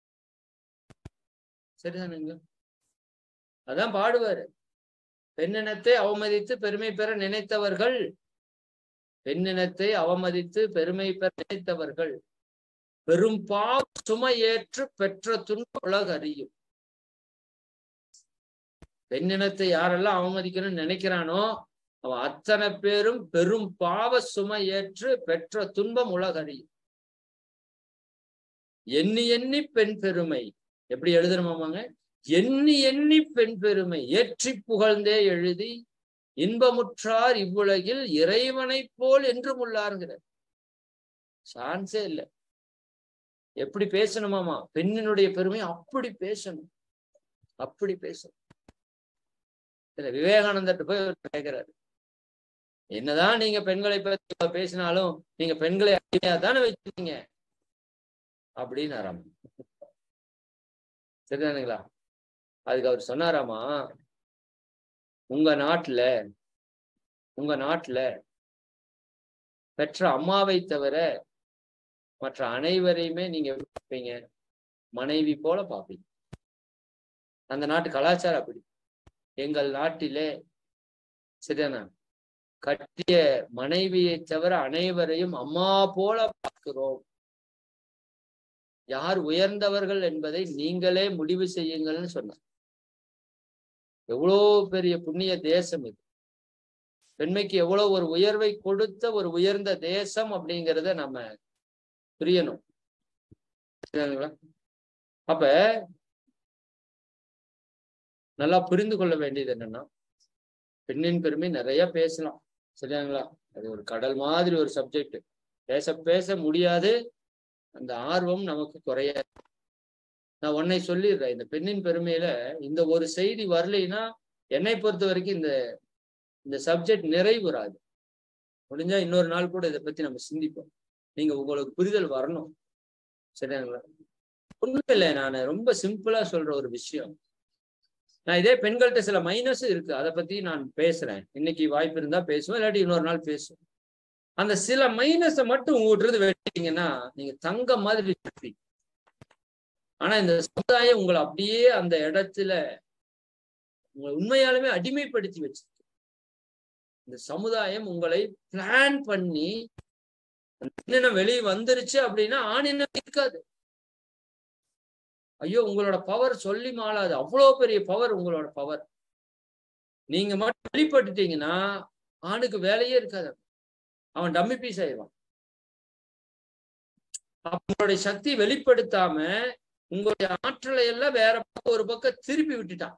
சரிதானுங்க அதான் பாடுவாரு பெண்ணினத்தை அவமதித்து பெருமை பெற நினைத்தவர்கள் பெண்ணினத்தை அவமதித்து பெருமை பெற நினைத்தவர்கள் பெரும் பாவ சுமை ஏற்று பெற்ற துன்ப உலக அறியும் பெண்ணினத்தை யாரெல்லாம் அவமதிக்கணும்னு நினைக்கிறானோ அவன் அத்தனை பேரும் பெரும் பாவ சுமை ஏற்று பெற்ற துன்பம் உலக அறியும் எண்ணி எண்ணி பெண் பெருமை எப்படி எழுதணுமாமாங்க எண்ணி எண்ணி பெண் பெருமை ஏற்றி புகழ்ந்தே எழுதி இன்பமுற்றார் இவ்வுலகில் இறைவனைப் போல் என்றும் உள்ளாருங்கிறார் சான்ஸே இல்லை எப்படி பேசணுமாமா பெண்ணினுடைய பெருமை அப்படி பேசணும் அப்படி பேசணும் இல்ல விவேகானந்தர்கிட்ட போய் அவர் கேட்கிறாரு என்னதான் நீங்க பெண்களை பத்தி பேசினாலும் நீங்க பெண்களை அடிமையா தானே வச்சிருக்கீங்க அப்படின்னு சரிதானுங்களா அதுக்கு அவர் சொன்னாராமா உங்க நாட்டுல உங்க நாட்டுல பெற்ற அம்மாவை தவிர மற்ற அனைவரையுமே நீங்க எப்படி பார்ப்பீங்க மனைவி போல பார்ப்பீங்க அந்த நாட்டு கலாச்சாரம் அப்படி எங்கள் நாட்டிலே சரிதானா கட்டிய மனைவியை தவிர அனைவரையும் அம்மா போல பார்க்கிறோம் யார் உயர்ந்தவர்கள் என்பதை நீங்களே முடிவு செய்யுங்கள்னு சொன்னார் எவ்வளோ பெரிய புண்ணிய தேசம் இது பெண்மைக்கு எவ்வளவு ஒரு உயர்வை கொடுத்த ஒரு உயர்ந்த தேசம் அப்படிங்கிறத நம்ம புரியணும் சரிங்களா அப்ப நல்லா புரிந்து கொள்ள வேண்டியது என்னன்னா பெண்ணின் பெருமை நிறைய பேசலாம் சரியாங்களா அது ஒரு கடல் மாதிரி ஒரு சப்ஜெக்ட் பேச பேச முடியாது அந்த ஆர்வம் நமக்கு குறையாது நான் உன்னை சொல்லிடுறேன் இந்த பெண்ணின் பெருமையில இந்த ஒரு செய்தி வரலைன்னா என்னை பொறுத்த வரைக்கும் இந்த இந்த சப்ஜெக்ட் நிறைவுறாது முடிஞ்சா இன்னொரு நாள் கூட இதை பத்தி நம்ம சிந்திப்போம் நீங்க உங்களுக்கு புரிதல் வரணும் சரியாங்களா ஒண்ணும் இல்லை நான் ரொம்ப சிம்பிளா சொல்ற ஒரு விஷயம் நான் இதே பெண்கள்கிட்ட சில மைனஸ் இருக்கு அதை பத்தி நான் பேசுறேன் இன்னைக்கு வாய்ப்பு இருந்தா பேசுவேன் இல்லாட்டி இன்னொரு நாள் பேசுவேன் அந்த சில மைனஸை மட்டும் உங்ககிட்ட இருந்து வெட்டிட்டீங்கன்னா நீங்க தங்க மாதிரி இருப்பீங்க ஆனா இந்த சமுதாயம் உங்களை அப்படியே அந்த இடத்துல உங்களை உண்மையாலுமே அடிமைப்படுத்தி வச்சிருக்கு இந்த சமுதாயம் உங்களை பிளான் பண்ணி என்னென்ன வெளியே வந்துருச்சு அப்படின்னா ஆணினம் இருக்காது ஐயோ உங்களோட பவர் சொல்லி மாளாது அவ்வளோ பெரிய பவர் உங்களோட பவர் நீங்க மட்டும் வெளிப்பட்டுட்டீங்கன்னா ஆணுக்கு வேலையே இருக்காது அவன் டம்மி பீஸ் ஆயிடுவான் அவங்களுடைய சக்தி வெளிப்படுத்தாம உங்களுடைய ஆற்றலை எல்லாம் வேற பக்கம் ஒரு பக்கம் திருப்பி விட்டுட்டான்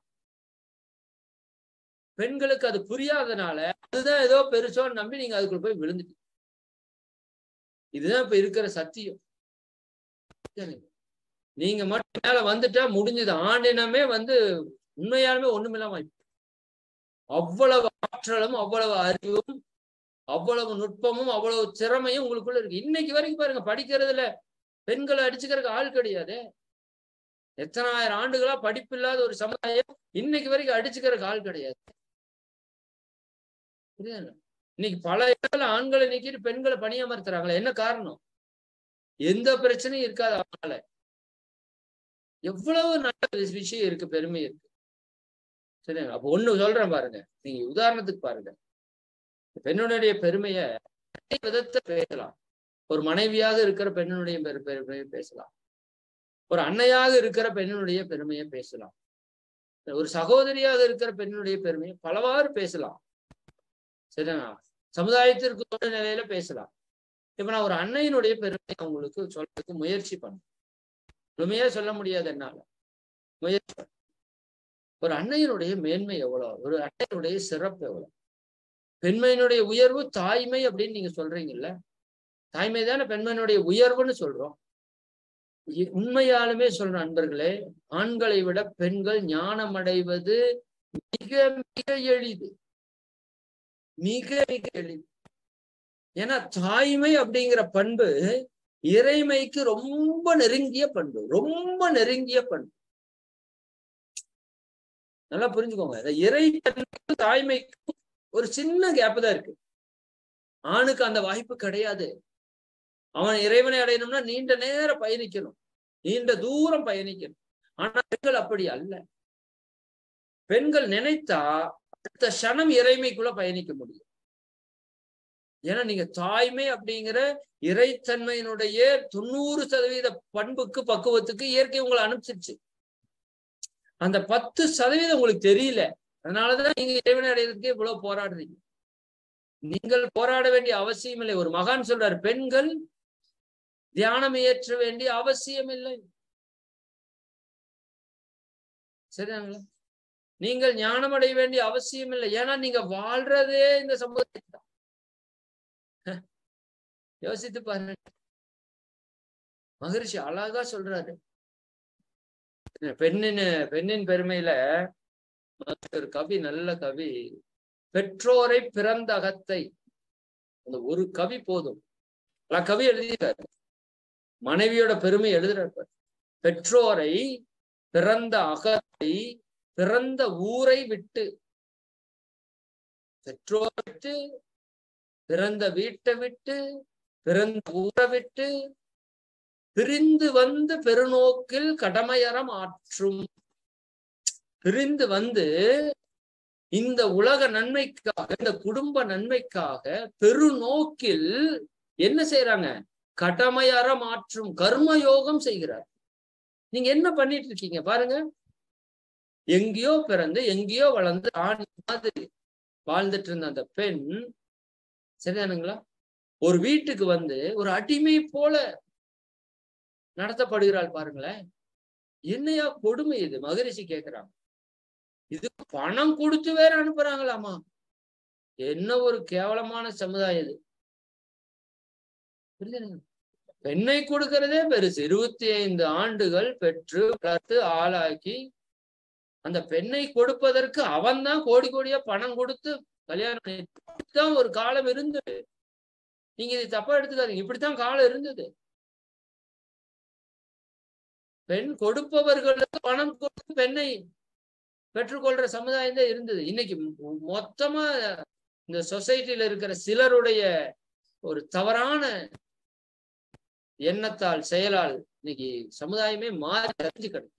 பெண்களுக்கு அது புரியாதனால அதுதான் ஏதோ பெருசோன்னு நம்பி நீங்க அதுக்குள்ள போய் விழுந்துட்டீங்க இதுதான் இப்ப இருக்கிற சத்தியம் சரிங்க. நீங்க மட்டும் மேல வந்துட்டா முடிஞ்சது ஆண்டினமே வந்து உண்மையாலுமே ஒண்ணுமில்லாம ஆயிப்போம். அவ்வளவு ஆற்றலும் அவ்வளவு அறிவும் அவ்வளவு நுட்பமும் அவ்வளவு திறமையும் உங்களுக்குள்ள இருக்கு இன்னைக்கு வரைக்கும் பாருங்க படிக்கிறதுல பெண்களை அடிச்சுக்கிறதுக்கு ஆள் கிடையாது எத்தனாயிரம் ஆண்டுகளா படிப்பில்லாத ஒரு சமுதாயம் இன்னைக்கு வரைக்கும் அடிச்சுக்கிறதுக்கு ஆள் கிடையாது புரியுதுங்களா? இன்னைக்கு பல இடத்துல ஆண்களை நீக்கிட்டு பெண்களை பணியமர்த்துறாங்களே என்ன காரணம் எந்த பிரச்சனையும் இருக்காது அவங்களால எவ்வளவு நல்ல வி- விஷயம் இருக்கு பெருமை இருக்கு சரிங்களா அப்ப ஒண்ணு சொல்றேன் பாருங்க நீங்க உதாரணத்துக்கு பாருங்க பெண்ணுடைய பெருமைய நிறைய விதத்தை பேசலாம் ஒரு மனைவியாக இருக்கிற பெண்ணுடைய பெரு- பெருமையை பேசலாம் ஒரு அன்னையாக இருக்கிற பெண்ணுடைய பெருமையை பேசலாம் ஒரு சகோதரியாக இருக்கிற பெண்ணுடைய பெருமையை பலவாறு பேசலாம் சரிங்களா சமுதாயத்திற்கு தொண்டு நிலையில பேசலாம் இப்ப நான் ஒரு அன்னையினுடைய பெருமையை உங்களுக்கு சொல்றதுக்கு முயற்சி பண்ணேன் முழுமையா சொல்ல முடியாது என்னால முயற்சி பண்ணேன். ஒரு அன்னையினுடைய மேன்மை எவ்வளவு ஒரு அன்னையினுடைய சிறப்பு எவ்வளவு பெண்மையினுடைய உயர்வு தாய்மை அப்படின்னு நீங்க சொல்றீங்கல்ல தாய்மை தானே பெண்மையினுடைய உயர்வுன்னு சொல்றோம் இ- உண்மையாலுமே சொல்ற நண்பர்களே ஆண்களை விட பெண்கள் ஞானம் அடைவது மிக மிக எளிது மிக மிக எளிது ஏன்னா தாய்மை அப்படிங்கிற பண்பு இறைமைக்கு ரொம்ப நெருங்கிய பண்பு ரொம்ப நெருங்கிய பண்பு நல்லா புரிஞ்சுக்கோங்க இந்த இறை தன்மைக்கும் தாய்மைக்கும் ஒரு சின்ன கேப் தான் இருக்கு ஆணுக்கு அந்த வாய்ப்பு கிடையாது அவன் இறைவனை அடையணும்னா நீண்ட நேரம் பயணிக்கணும் நீண்ட தூரம் பயணிக்கணும் ஆனா பெண்கள் அப்படி அல்ல பெண்கள் நினைத்தா அடுத்த க்ஷணம் இறைமைக்குள்ள பயணிக்க முடியும் ஏன்னா நீங்க தாய்மை அப்படிங்கிற இறைத்தன்மையினுடைய தொண்ணூறு சதவீத பண்புக்கு பக்குவத்துக்கு இயற்கை உங்களை அனுப்பிச்சிருச்சு அந்த பத்து சதவீதம் உங்களுக்கு தெரியல அதனாலதான் நீங்க இறைவனை அடையிறதுக்கு இவ்வளவு போராடுறீங்க நீங்கள் போராட வேண்டிய அவசியம் இல்லை ஒரு மகான் சொல்றார் பெண்கள் தியானம் இயற்ற வேண்டிய அவசியம் இல்லை சரியாங்களா நீங்கள் ஞானம் அடைய வேண்டிய அவசியம் இல்லை ஏன்னா நீங்க வாழ்றதே இந்த சமுதாயத்தை தான் யோசித்து பாருங்க மகரிஷி அழகா சொல்றாரு பெண்ணின் பெண்ணின் பெருமையில ஒரு கவி நல்ல கவி பெற்றோரை பிறந்த அகத்தை அந்த ஒரு கவி போதும் பல கவி எழுதியிருக்காரு மனைவியோட பெருமை எழுதுறாரு பாரு. பெற்றோரை பிறந்த அகத்தை பிறந்த ஊரை விட்டு பெற்றோரை விட்டு பிறந்த வீட்டை விட்டு பிறந்த ஊரை விட்டு பிரிந்து வந்து பெருநோக்கில் கடமையறம் ஆற்றும் பிரிந்து வந்து இந்த உலக நன்மைக்காக இந்த குடும்ப நன்மைக்காக பெருநோக்கில் என்ன செய்யறாங்க கடமையறம் ஆற்றும் கர்ம யோகம் செய்கிறார் நீங்க என்ன பண்ணிட்டு இருக்கீங்க பாருங்க எங்கேயோ பிறந்து எங்கேயோ வளர்ந்து ஆண் மாதிரி வாழ்ந்துட்டு இருந்த அந்த பெண் சரிதானுங்களா ஒரு வீட்டுக்கு வந்து ஒரு அடிமை போல நடத்தப்படுகிறாள் பாருங்களேன் என்னையா கொடுமை இது மகரிஷி கேக்குறாங்க இது பணம் கொடுத்து வேற அனுப்புறாங்களாமா என்ன ஒரு கேவலமான சமுதாயம் இது புரியுதுங்களா? பெண்ணை கொடுக்கறதே பெருசு இருபத்தி ஐந்து ஆண்டுகள் பெற்று வளர்த்து ஆளாக்கி அந்த பெண்ணை கொடுப்பதற்கு அவன் தான் கோடி கோடியா பணம் கொடுத்து கல்யாணம் பண்ணி இப்படித்தான் ஒரு காலம் இருந்தது நீங்க இது தப்பா எடுத்துக்காதீங்க இப்படித்தான் காலம் இருந்தது பெண் கொடுப்பவர்களுக்கு பணம் கொடுத்து பெண்ணை பெற்றுக்கொள்ற சமுதாயம் தான் இருந்தது இன்னைக்கு மொ- மொத்தமா இந்த சொசைட்டில இருக்கிற சிலருடைய ஒரு தவறான எண்ணத்தால் செயலால் இன்னைக்கு சமுதாயமே மாறி அறிஞ்சு கிடக்கு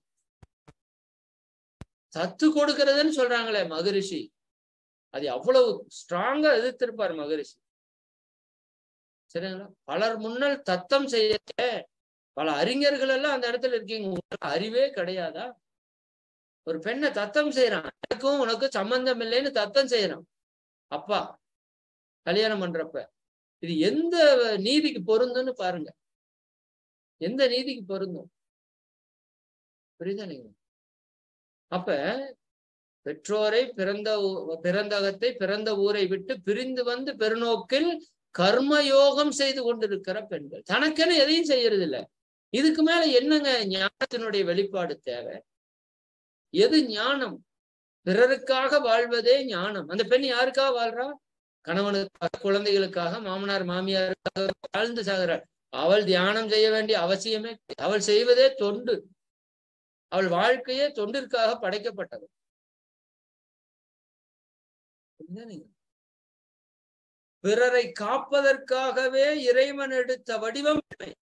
சத்து கொடுக்கறதுன்னு சொல்றாங்களே மகரிஷி அது அவ்வளவு ஸ்ட்ராங்கா எதிர்த்திருப்பார் மகரிஷி சரிங்களா பலர் முன்னல் தத்தம் செய்ய பல அறிஞர்கள் எல்லாம் அந்த இடத்துல இருக்கீங்க உங்களுக்கு அறிவே கிடையாதா ஒரு பெண்ணை தத்தம் செய்யறான் எனக்கும் உனக்கும் சம்பந்தம் இல்லைன்னு தத்தம் செய்யறான் அப்பா கல்யாணம் பண்றப்ப இது எந்த நீதிக்கு பொருந்தும்னு பாருங்க எந்த நீதிக்கு பொருந்தும் புரியுதா நீங்க அப்ப பெற்றோரை பிறந்த ஊ- பிறந்தகத்தை பிறந்த ஊரை விட்டு பிரிந்து வந்து பெருநோக்கில் கர்ம யோகம் செய்து கொண்டிருக்கிற பெண்கள் தனக்கென எதையும் செய்யறது இல்ல இதுக்கு மேல என்னங்க ஞானத்தினுடைய வெளிப்பாடு தேவை எது ஞானம் பிறருக்காக வாழ்வதே ஞானம் அந்த பெண் யாருக்காக வாழ்றா கணவனுக்காக குழந்தைகளுக்காக மாமனார் மாமியாருக்காக வாழ்ந்து சாகிறாள் அவள் தியானம் செய்ய வேண்டிய அவசியமே கிடையாது. அவள் செய்வதே தொண்டு அவள் வாழ்க்கையே தொண்டிற்காக படைக்கப்பட்டது புரியுதா? பிறரை காப்பதற்காகவே இறைவன் எடுத்த வடிவம் பெண்மை.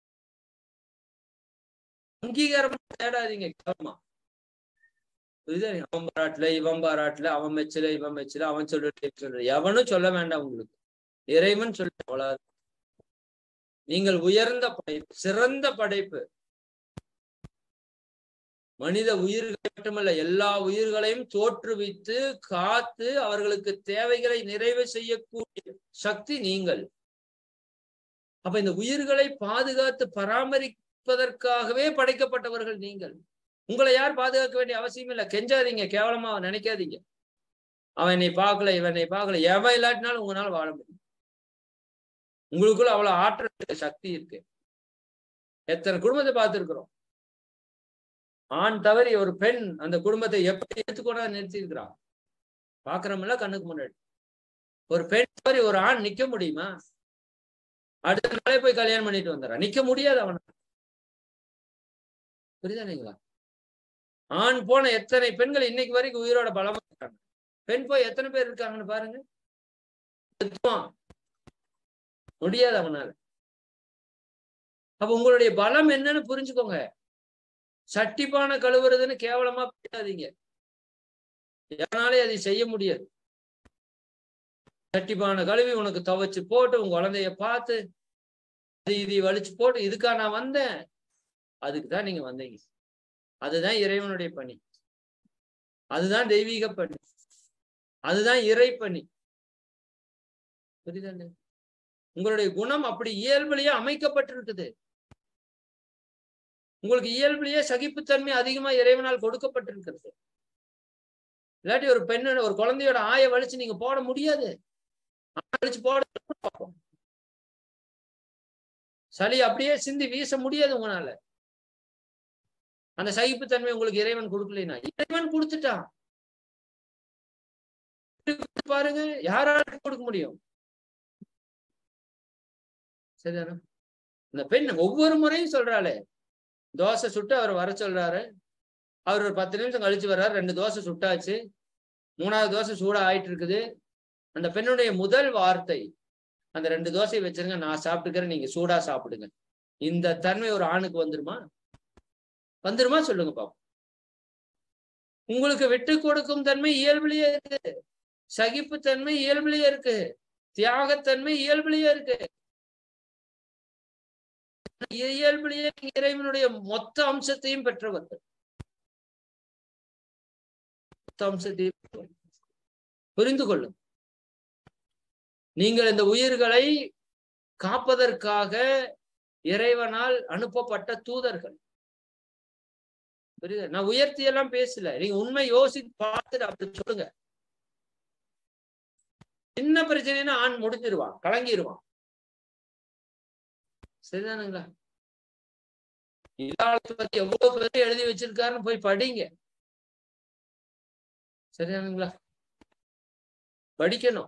அங்கீகாரம் தேடாதீங்க கேவலமா புரியுதா? அவன் பாராட்டுல இவன் பாராட்டுல அவன் மெச்சல இவன் மெச்சல அவன் சொல்லிட்டு சொல்ற எவனும் சொல்ல வேண்டாம் உங்களுக்கு இறைவன் சொல்ல அவ்வளவு நீங்கள் உயர்ந்த படைப்பு சிறந்த படைப்பு மனித உயிர்கள் மட்டுமல்ல எல்லா உயிர்களையும் தோற்றுவித்து காத்து அவர்களுக்கு தேவைகளை நிறைவு செய்யக்கூடிய சக்தி நீங்கள் அப்ப இந்த உயிர்களை பாதுகாத்து பராமரிப்பதற்காகவே படைக்கப்பட்டவர்கள் நீங்கள் உங்களை யார் பாதுகாக்க வேண்டிய அவசியம் இல்லை கெஞ்சாதீங்க கேவலமா நினைக்காதீங்க அவன் என்னை பார்க்கல இவன் என்னை பார்க்கல எவன் இல்லாட்டினாலும் உங்களால வாழ முடியும் உங்களுக்குள்ள அவ்வளவு ஆற்றல் இருக்கு, சக்தி இருக்கு எத்தனை குடும்பத்தை பார்த்திருக்கிறோம் ஆண் தவறி ஒரு பெண் அந்த குடும்பத்தை எப்படி எடுத்துக்கொண்டா நிறுத்தி இருக்கிறான் பாக்குறோம்ல கண்ணுக்கு முன்னாடி ஒரு பெண் தவறி ஒரு ஆண் நிக்க முடியுமா அடுத்த நாளே போய் கல்யாணம் பண்ணிட்டு வந்துடுறான் நிக்க முடியாது அவன புரியுதானுங்களா ஆண் போன எத்தனை பெண்கள் இன்னைக்கு வரைக்கும் உயிரோட பலமா இருக்காங்க பெண் போய் எத்தனை பேர் இருக்காங்கன்னு பாருங்க செத்துவான். முடியாது அவனால அப்ப உங்களுடைய பலம் என்னன்னு புரிஞ்சுக்கோங்க சட்டிப்பான கழுவுறதுன்னு கேவலமா பேசாதீங்க எவனாலே அதை செய்ய முடியாது சட்டிப்பான கழுவி உனக்கு துவைச்சு போட்டு உங்க குழந்தைய பார்த்து அது இது வலிச்சு போட்டு இதுக்கா நான் வந்தேன் அதுக்கு தான் நீங்க வந்தீங்க அதுதான் இறைவனுடைய பணி அதுதான் தெய்வீக பணி அதுதான் இறை பணி புரியுதாங்க உங்களுடைய குணம் அப்படி இயல்பிலேயே அமைக்கப்பட்டிருக்குது உங்களுக்கு இயல்பிலேயே சகிப்புத்தன்மை அதிகமா இறைவனால் கொடுக்கப்பட்டிருக்கிறது இல்லாட்டி ஒரு பெண்ணோட ஒரு குழந்தையோட ஆய வலிச்சு நீங்க போட முடியாது ஆய வலிச்சு போட பார்ப்போம். சளி அப்படியே சிந்தி வீச முடியாது உங்களால அந்த சகிப்புத்தன்மை உங்களுக்கு இறைவன் கொடுக்கலைனா இறைவன் கொடுத்துட்டான் பாருங்க யாரால கொடுக்க முடியும் சரிதானா இந்த பெண் ஒவ்வொரு முறையும் சொல்றாளே தோசை சுட்டு அவர் வர சொல்றாரு அவர் ஒரு பத்து நிமிஷம் கழிச்சு வர்றாரு ரெண்டு தோசை சுட்டாச்சு மூணாவது தோசை சூடா ஆயிட்டு இருக்குது அந்த பெண்ணுடைய முதல் வார்த்தை அந்த ரெண்டு தோசையை வச்சிருங்க நான் சாப்பிட்டுக்கிறேன் நீங்க சூடா சாப்பிடுங்க இந்த தன்மை ஒரு ஆணுக்கு வந்துருமா வந்துருமா சொல்லுங்க பாப்போம் உங்களுக்கு விட்டு கொடுக்கும் தன்மை இயல்புலயே இருக்கு சகிப்புத்தன்மை இயல்புலயே இருக்கு தியாகத்தன்மை இயல்புலயே இருக்கு இயல்புலயே நீங்க இறைவனுடைய மொத்த அம்சத்தையும் பெற்றவர்கள் மொத்த அம்சத்தையும் பெற்றவர்கள். புரிந்து கொள்ளும் நீங்கள் இந்த உயிர்களை காப்பதற்காக இறைவனால் அனுப்பப்பட்ட தூதர்கள் புரியுதா நான் உயர்த்தி எல்லாம் பேசல நீங்க உண்மை யோசித்து பார்த்துட்டு அப்படி சொல்லுங்க சின்ன பிரச்சனைனா ஆண் முடிஞ்சிருவான் கலங்கிருவான் சரிதானுங்களா இதாளத்தை பத்தி எவ்வளவு பேர் எழுதி வச்சிருக்காருன்னு போய் படிங்க சரிதானுங்களா படிக்கணும்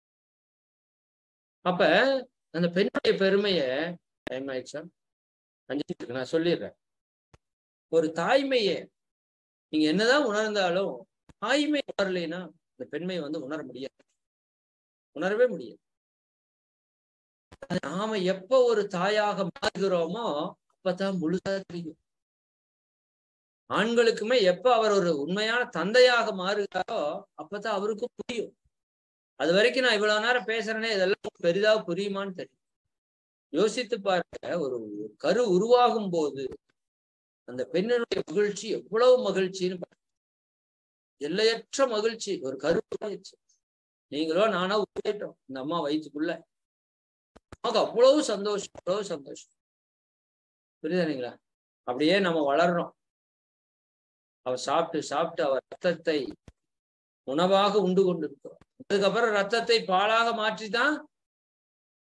அப்ப அந்த பெண்ணுடைய பெருமைய டைம் ஆயிடுச்சா அஞ்சு இருக்கு நான் சொல்லிடுறேன் ஒரு தாய்மையை நீங்க என்னதான் உணர்ந்தாலும் தாய்மை உணரலைன்னா இந்த பெண்மையை வந்து உணர முடியாது உணரவே முடியாது அது நாம எப்ப ஒரு தாயாக மாறுகிறோமோ அப்பதான் முழுசா தெரியும் ஆண்களுக்குமே எப்ப அவர் ஒரு உண்மையான தந்தையாக மாறுகிறாரோ அப்பதான் அவருக்கும் புரியும் அது வரைக்கும் நான் இவ்வளவு நேரம் பேசுறேனே இதெல்லாம் பெரிதா புரியுமான்னு தெரியும் யோசித்து பாருங்க ஒரு கரு உருவாகும் போது அந்த பெண்ணினுடைய மகிழ்ச்சி எவ்வளவு மகிழ்ச்சின்னு பாருங்க. எல்லையற்ற மகிழ்ச்சி ஒரு கரு உருவாயிடுச்சு நீங்களோ நானோ உருவாயிட்டோம் இந்த அம்மா வயிற்றுக்குள்ள நமக்கு அவ்வளவு சந்தோஷம் அவ்வளவு சந்தோஷம் புரியுதுங்களா அப்படியே நம்ம வளர்றோம் அவ சாப்பிட்டு சாப்பிட்டு அவர் ரத்தத்தை உணவாக உண்டு கொண்டிருக்கிறோம் அதுக்கப்புறம் ரத்தத்தை பாலாக மாற்றி தான்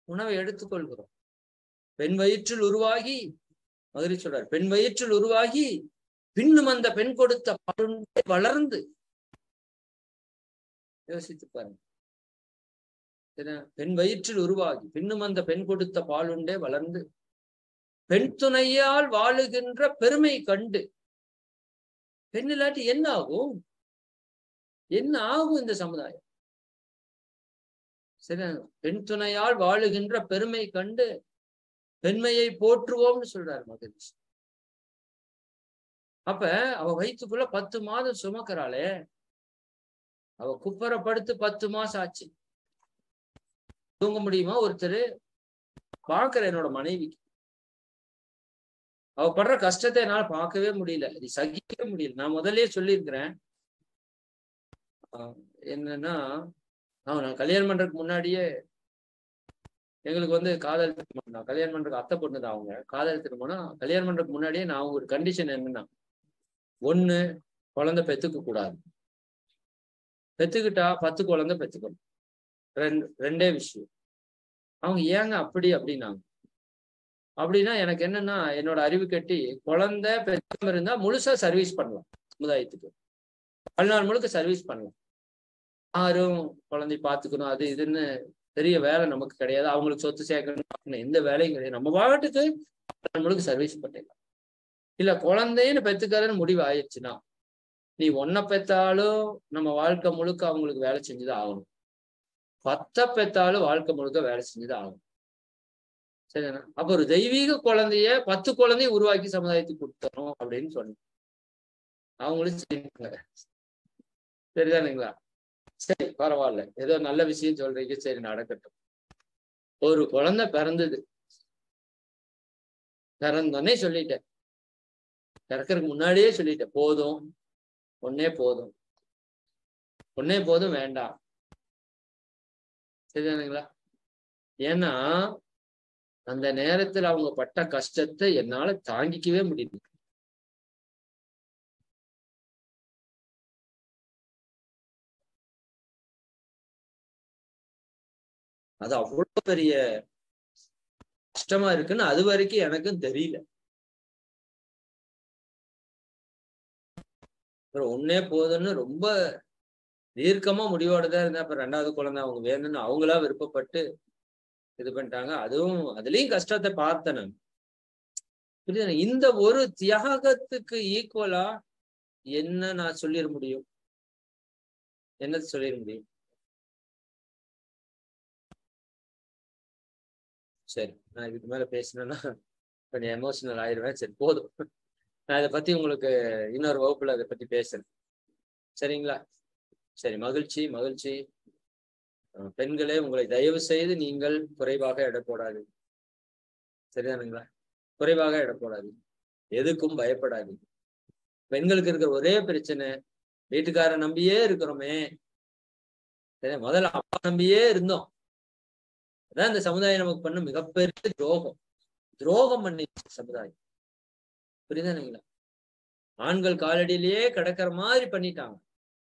உணவை எடுத்துக்கொள்கிறோம் பெண் வயிற்றில் உருவாகி மதுரை சொல்றார் பெண் வயிற்றில் உருவாகி பின்னும் அந்த பெண் கொடுத்த பாலுண்டே வளர்ந்து யோசித்து பாருங்க சரியா? பெண் வயிற்றில் உருவாகி பின்னும் அந்த பெண் கொடுத்த பாலுண்டே வளர்ந்து பெண் துணையால் வாழுகின்ற பெருமை கண்டு பெண் இல்லாட்டி என்ன ஆகும் என்ன ஆகும் இந்த சமுதாயம் சரியா பெண் துணையால் வாழுகின்ற பெருமை கண்டு பெண்மையை போற்றுவோம்னு சொல்றாரு மகிழ்ச்சி அப்ப அவ வயிற்றுக்குள்ள பத்து மாதம் சுமக்கிறாளே அவ குப்பரப்படுத்து பத்து மாசம் ஆச்சு தூங்க முடியுமா ஒருத்தர் பாக்குற என்னோட மனைவிக்கு அவ படுற கஷ்டத்தை என்னால பார்க்கவே முடியல அது சகிக்கவே முடியல நான் முதல்லயே சொல்லியிருக்கிறேன் ஆஹ் என்னன்னா ஆஹ் நான் கல்யாணம் பண்றதுக்கு முன்னாடியே எங்களுக்கு வந்து காதல் திருமணம் தான் கல்யாணம் பண்றதுக்கு அத்தை பொண்ணு தான் அவங்க காதல் திருமணம் கல்யாணம் பண்றதுக்கு முன்னாடியே நான் ஒரு கண்டிஷன் என்னன்னா ஒண்ணு குழந்தை பெத்துக்க கூடாது பெத்துக்கிட்டா பத்து குழந்தை பெத்துக்கணும் ரெண்டு ரெண்டே விஷயம் அவங்க ஏங்க அப்படி அப்படின்னாங்க அப்படின்னா எனக்கு என்னன்னா என்னோட அறிவு கட்டி குழந்தை பெற்றாம இருந்தா முழுசா சர்வீஸ் பண்ணலாம் சமுதாயத்துக்கு வாழ்நாள் முழுக்க சர்வீஸ் பண்ணலாம் யாரும் குழந்தை பார்த்துக்கணும் அது இதுன்னு பெரிய வேலை நமக்கு கிடையாது அவங்களுக்கு சொத்து சேர்க்கணும் பார்க்கணும், எந்த வேலையும் கிடையாது நம்ம பாட்டுக்கு வாழ்நாள் முழுக்க சர்வீஸ் பண்ணிடலாம் இல்ல குழந்தைன்னு பெத்துக்கிறதுன்னு முடிவு ஆயிடுச்சுன்னா நீ ஒன்ன பெத்தாலும் நம்ம வாழ்க்கை முழுக்க அவங்களுக்கு வேலை செஞ்சுதான் ஆகணும் பத்த பெத்தாலும் வாழ்க்கை முழுக்க வேலை செஞ்சுதான் ஆகணும் சரிதானே அப்ப ஒரு தெய்வீக குழந்தைய பத்து குழந்தைய உருவாக்கி சமுதாயத்துக்கு கொடுத்தணும் அப்படின்னு சொன்னேன் அவங்களும் சரிங்க சரிதானுங்களா சரி பரவாயில்ல ஏதோ நல்ல விஷயம் சொல்றீங்க சரி நடக்கட்டும் ஒரு குழந்தை பிறந்தது பிறந்தோன்னே சொல்லிட்டேன் பிறக்கறதுக்கு முன்னாடியே சொல்லிட்டேன் போதும் ஒன்னே போதும் ஒன்னே போதும் வேண்டாம் சரிதானுங்களா ஏன்னா அந்த நேரத்துல அவங்க பட்ட கஷ்டத்தை என்னால தாங்கிக்கவே முடியல அது அவ்வளவு பெரிய கஷ்டமா இருக்குன்னு அது வரைக்கும் எனக்கும் தெரியல அப்புறம் ஒன்னே போதும்னு ரொம்ப தீர்க்கமா முடிவோட தான் இருந்தேன் அப்புறம் ரெண்டாவது குழந்தை அவங்க வேணும்னு அவங்களா விருப்பப்பட்டு இது பண்ணிட்டாங்க அதுவும் அதுலயும் கஷ்டத்தை பார்த்தேன் நான் புரியுதா இந்த ஒரு தியாகத்துக்கு ஈக்குவலா என்ன நான் சொல்லிட முடியும் என்ன சொல்லிட முடியும் சரி நான் இதுக்கு மேல பேசினேன்னா கொஞ்சம் எமோஷனல் ஆயிடுவேன் சரி போதும் நான் இதை பத்தி உங்களுக்கு இன்னொரு வகுப்புல அதை பத்தி பேசுறேன் சரிங்களா சரி மகிழ்ச்சி மகிழ்ச்சி அஹ் பெண்களே உங்களை தயவு செய்து நீங்கள் குறைவாக எடை போடாது சரிதானுங்களா குறைவாக எடை போடாது எதுக்கும் பயப்படாது பெண்களுக்கு இருக்கிற ஒரே பிரச்சனை வீட்டுக்கார நம்பியே இருக்கிறோமே சரி முதல்ல அப்பா நம்பியே இருந்தோம் அதான் இந்த சமுதாயம் நமக்கு பண்ண மிகப்பெரிய துரோகம் துரோகம் பண்ணி சமுதாயம் புரியுதானுங்களா ஆண்கள் காலடியிலேயே கிடக்கிற மாதிரி பண்ணிட்டாங்க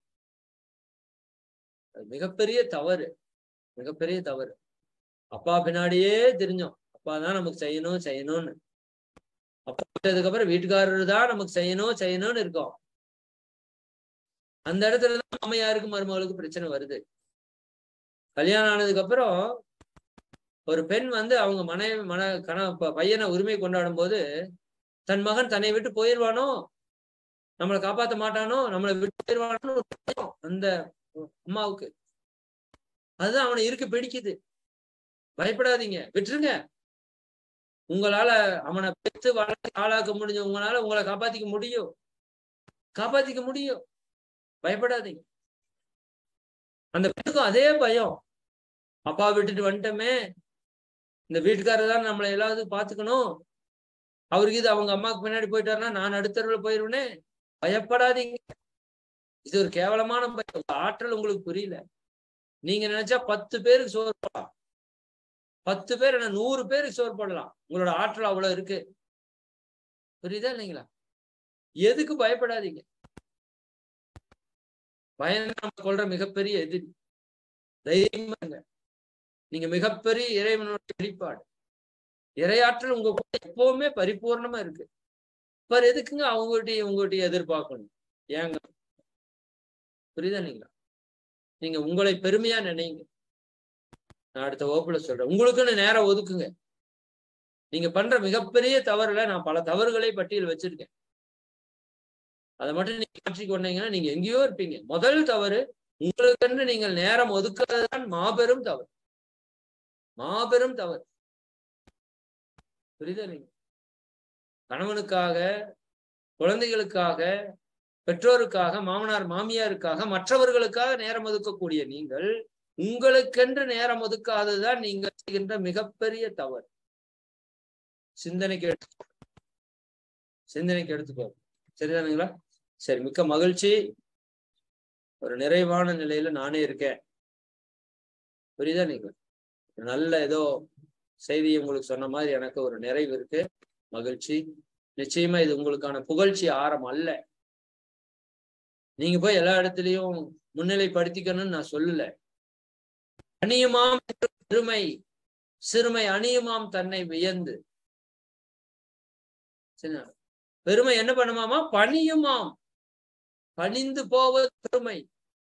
அது மிகப்பெரிய தவறு மிகப்பெரிய தவறு அப்பா பின்னாடியே தெரிஞ்சோம் அப்பா தான் நமக்கு செய்யணும் செய்யணும்னு அப்பா அதுக்கப்புறம் வீட்டுக்காரர் தான் நமக்கு செய்யணும் செய்யணும்னு இருக்கோம் அந்த இடத்துலதான் மாமையாருக்கு மருமகளுக்கு பிரச்சனை வருது கல்யாணம் ஆனதுக்கு அப்புறம் ஒரு பெண் வந்து அவங்க மனைவி மன கண ப- பையனை உரிமை கொண்டாடும் போது தன் மகன் தன்னை விட்டு போயிடுவானோ நம்மளை காப்பாத்த மாட்டானோ நம்மளை விட்டு போயிடுவானோ ஒரு பயம் அந்த அம்மாவுக்கு அதுதான் அவனை இருக்க பிடிக்குது பயப்படாதீங்க விட்டுருங்க உங்களால அவனை பெத்து வளர்த்து ஆளாக்க முடிஞ்ச உங்களால உங்களை காப்பாத்திக்க முடியும் காப்பாத்திக்க முடியும் பயப்படாதீங்க அந்த பெண்ணுக்கும் அதே பயம் அப்பா விட்டுட்டு வந்துட்டோமே இந்த வீட்டுக்காரர் தான் நம்மளை எல்லாத்தையும் பாத்துக்கணும் அவருக்கு இது அவங்க அம்மாவுக்கு பின்னாடி போயிட்டாருன்னா நான் அடுத்தருவுல போயிருவேனே பயப்படாதீங்க இது ஒரு கேவலமான பயம் உங்க ஆற்றல் உங்களுக்கு புரியல நீங்க நினைச்சா பத்து பேருக்கு சோறு போடலாம் பத்து பேர் என்ன நூறு பேருக்கு சோறு போடலாம் உங்களோட ஆற்றல் அவ்வளவு இருக்கு புரியுதா இல்லைங்களா எதுக்கு பயப்படாதீங்க பயம் நம்ம கொள்ற மிகப்பெரிய எதிரி தைரியமா இருங்க நீங்க மிகப்பெரிய இறைவனுடைய வெளிப்பாடு இரையாற்றல் உங்க கூட எப்பவுமே பரிபூர்ணமா இருக்கு இப்ப எதுக்குங்க அவங்ககிட்டயும் உங்ககிட்டயும் எதிர்பார்க்கணும் ஏங்க புரியுதா இல்லைங்களா நீங்க உங்களை பெருமையா நினைங்க நான் அடுத்த வகுப்புல சொல்றேன் உங்களுக்குன்னு நேரம் ஒதுக்குங்க நீங்க பண்ற மிகப்பெரிய தவறுல நான் பல தவறுகளை பட்டியல் வச்சிருக்கேன் அதை மட்டும் நீங்க மாற்றி கொண்டீங்கன்னா நீங்க எங்கேயோ இருப்பீங்க முதல் தவறு உங்களுக்கென்று நீங்கள் நேரம் ஒதுக்குறதுதான் மாபெரும் தவறு மாபெரும் தவறு புரியுதா நீங்க கணவனுக்காக குழந்தைகளுக்காக பெற்றோருக்காக மாமனார் மாமியாருக்காக மற்றவர்களுக்காக நேரம் ஒதுக்கக்கூடிய நீங்கள் உங்களுக்கென்று நேரம் ஒதுக்காததுதான் நீங்கள் செய்கின்ற மிகப்பெரிய தவறு சிந்தனைக்கு எடுத்து சிந்தனைக்கு எடுத்துக்கோ சரிதானுங்களா சரி மிக்க மகிழ்ச்சி ஒரு நிறைவான நிலையில நானே இருக்கேன் புரியுதா நீங்க நல்ல ஏதோ செய்தி உங்களுக்கு சொன்ன மாதிரி எனக்கு ஒரு நிறைவு இருக்கு மகிழ்ச்சி நிச்சயமா இது உங்களுக்கான புகழ்ச்சி ஆரம் அல்ல நீங்க போய் எல்லா இடத்துலயும் முன்னிலைப்படுத்திக்கணும்னு நான் சொல்லல அணியுமாம் பெருமை சிறுமை அணியுமாம் தன்னை வியந்து சரியா? பெருமை என்ன பண்ணுமாமா பணியுமாம் பணிந்து போவது பெருமை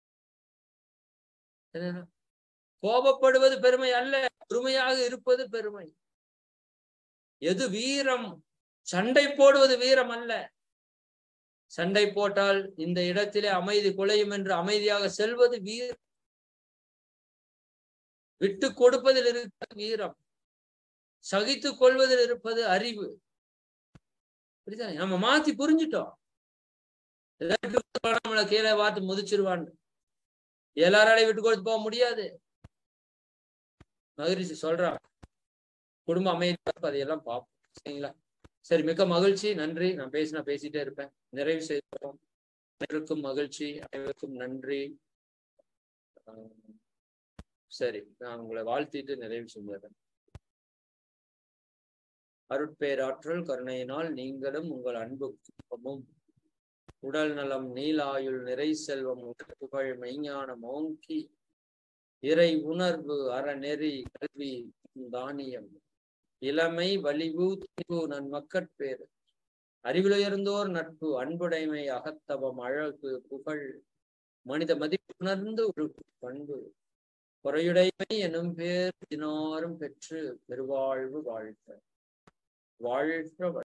சரியா? கோபப்படுவது பெருமை அல்ல பொறுமையாக இருப்பது பெருமை எது வீரம் சண்டை போடுவது வீரம் அல்ல சண்டை போட்டால் இந்த இடத்திலே அமைதி குலையும் என்று அமைதியாக செல்வது வீரம் விட்டு கொடுப்பதில் இருக்க வீரம் சகித்துக் கொள்வதில் இருப்பது அறிவு புரியுதா நம்ம மாத்தி புரிஞ்சுட்டோம் ஏதாவது நம்மளை கீழே பார்த்து முதிச்சிருவான்னு எல்லாராலையும் விட்டு கொடுத்து போக முடியாது மகிழ்ச்சி சொல்றான் குடும்ப அமைதி அதையெல்லாம் பார்ப்போம் சரிங்களா சரி மிக்க மகிழ்ச்சி நன்றி நான் பேசினா பேசிட்டே இருப்பேன் நிறைவு செய்தோம் அனைவருக்கும் மகிழ்ச்சி அனைவருக்கும் நன்றி ஆஹ் சரி நான் உங்களை வாழ்த்திட்டு நிறைவு செஞ்சிடறேன் அருட்பேராற்றல் கருணையினால் நீங்களும் உங்கள் அன்பு குடும்பமும் உடல் நலம் நீலாயுள் நிறை செல்வம் உடல் புகழ் மெய்ஞானம் ஓங்கி இறை உணர்வு அறநெறி கல்வி தானியம் இளமை வலிவு துணிவு நன்மக்கட்பேறு அறிவிலுயர்ந்தோர் நட்பு அன்புடைமை அகத்தவம் அழகு புகழ் மனித மதிப்புணர்ந்து ஒரு பண்பு குறையுடைமை எனும் பேர் தினாரும் பெற்று பெருவாழ்வு வாழ்த்த வாழ்த்த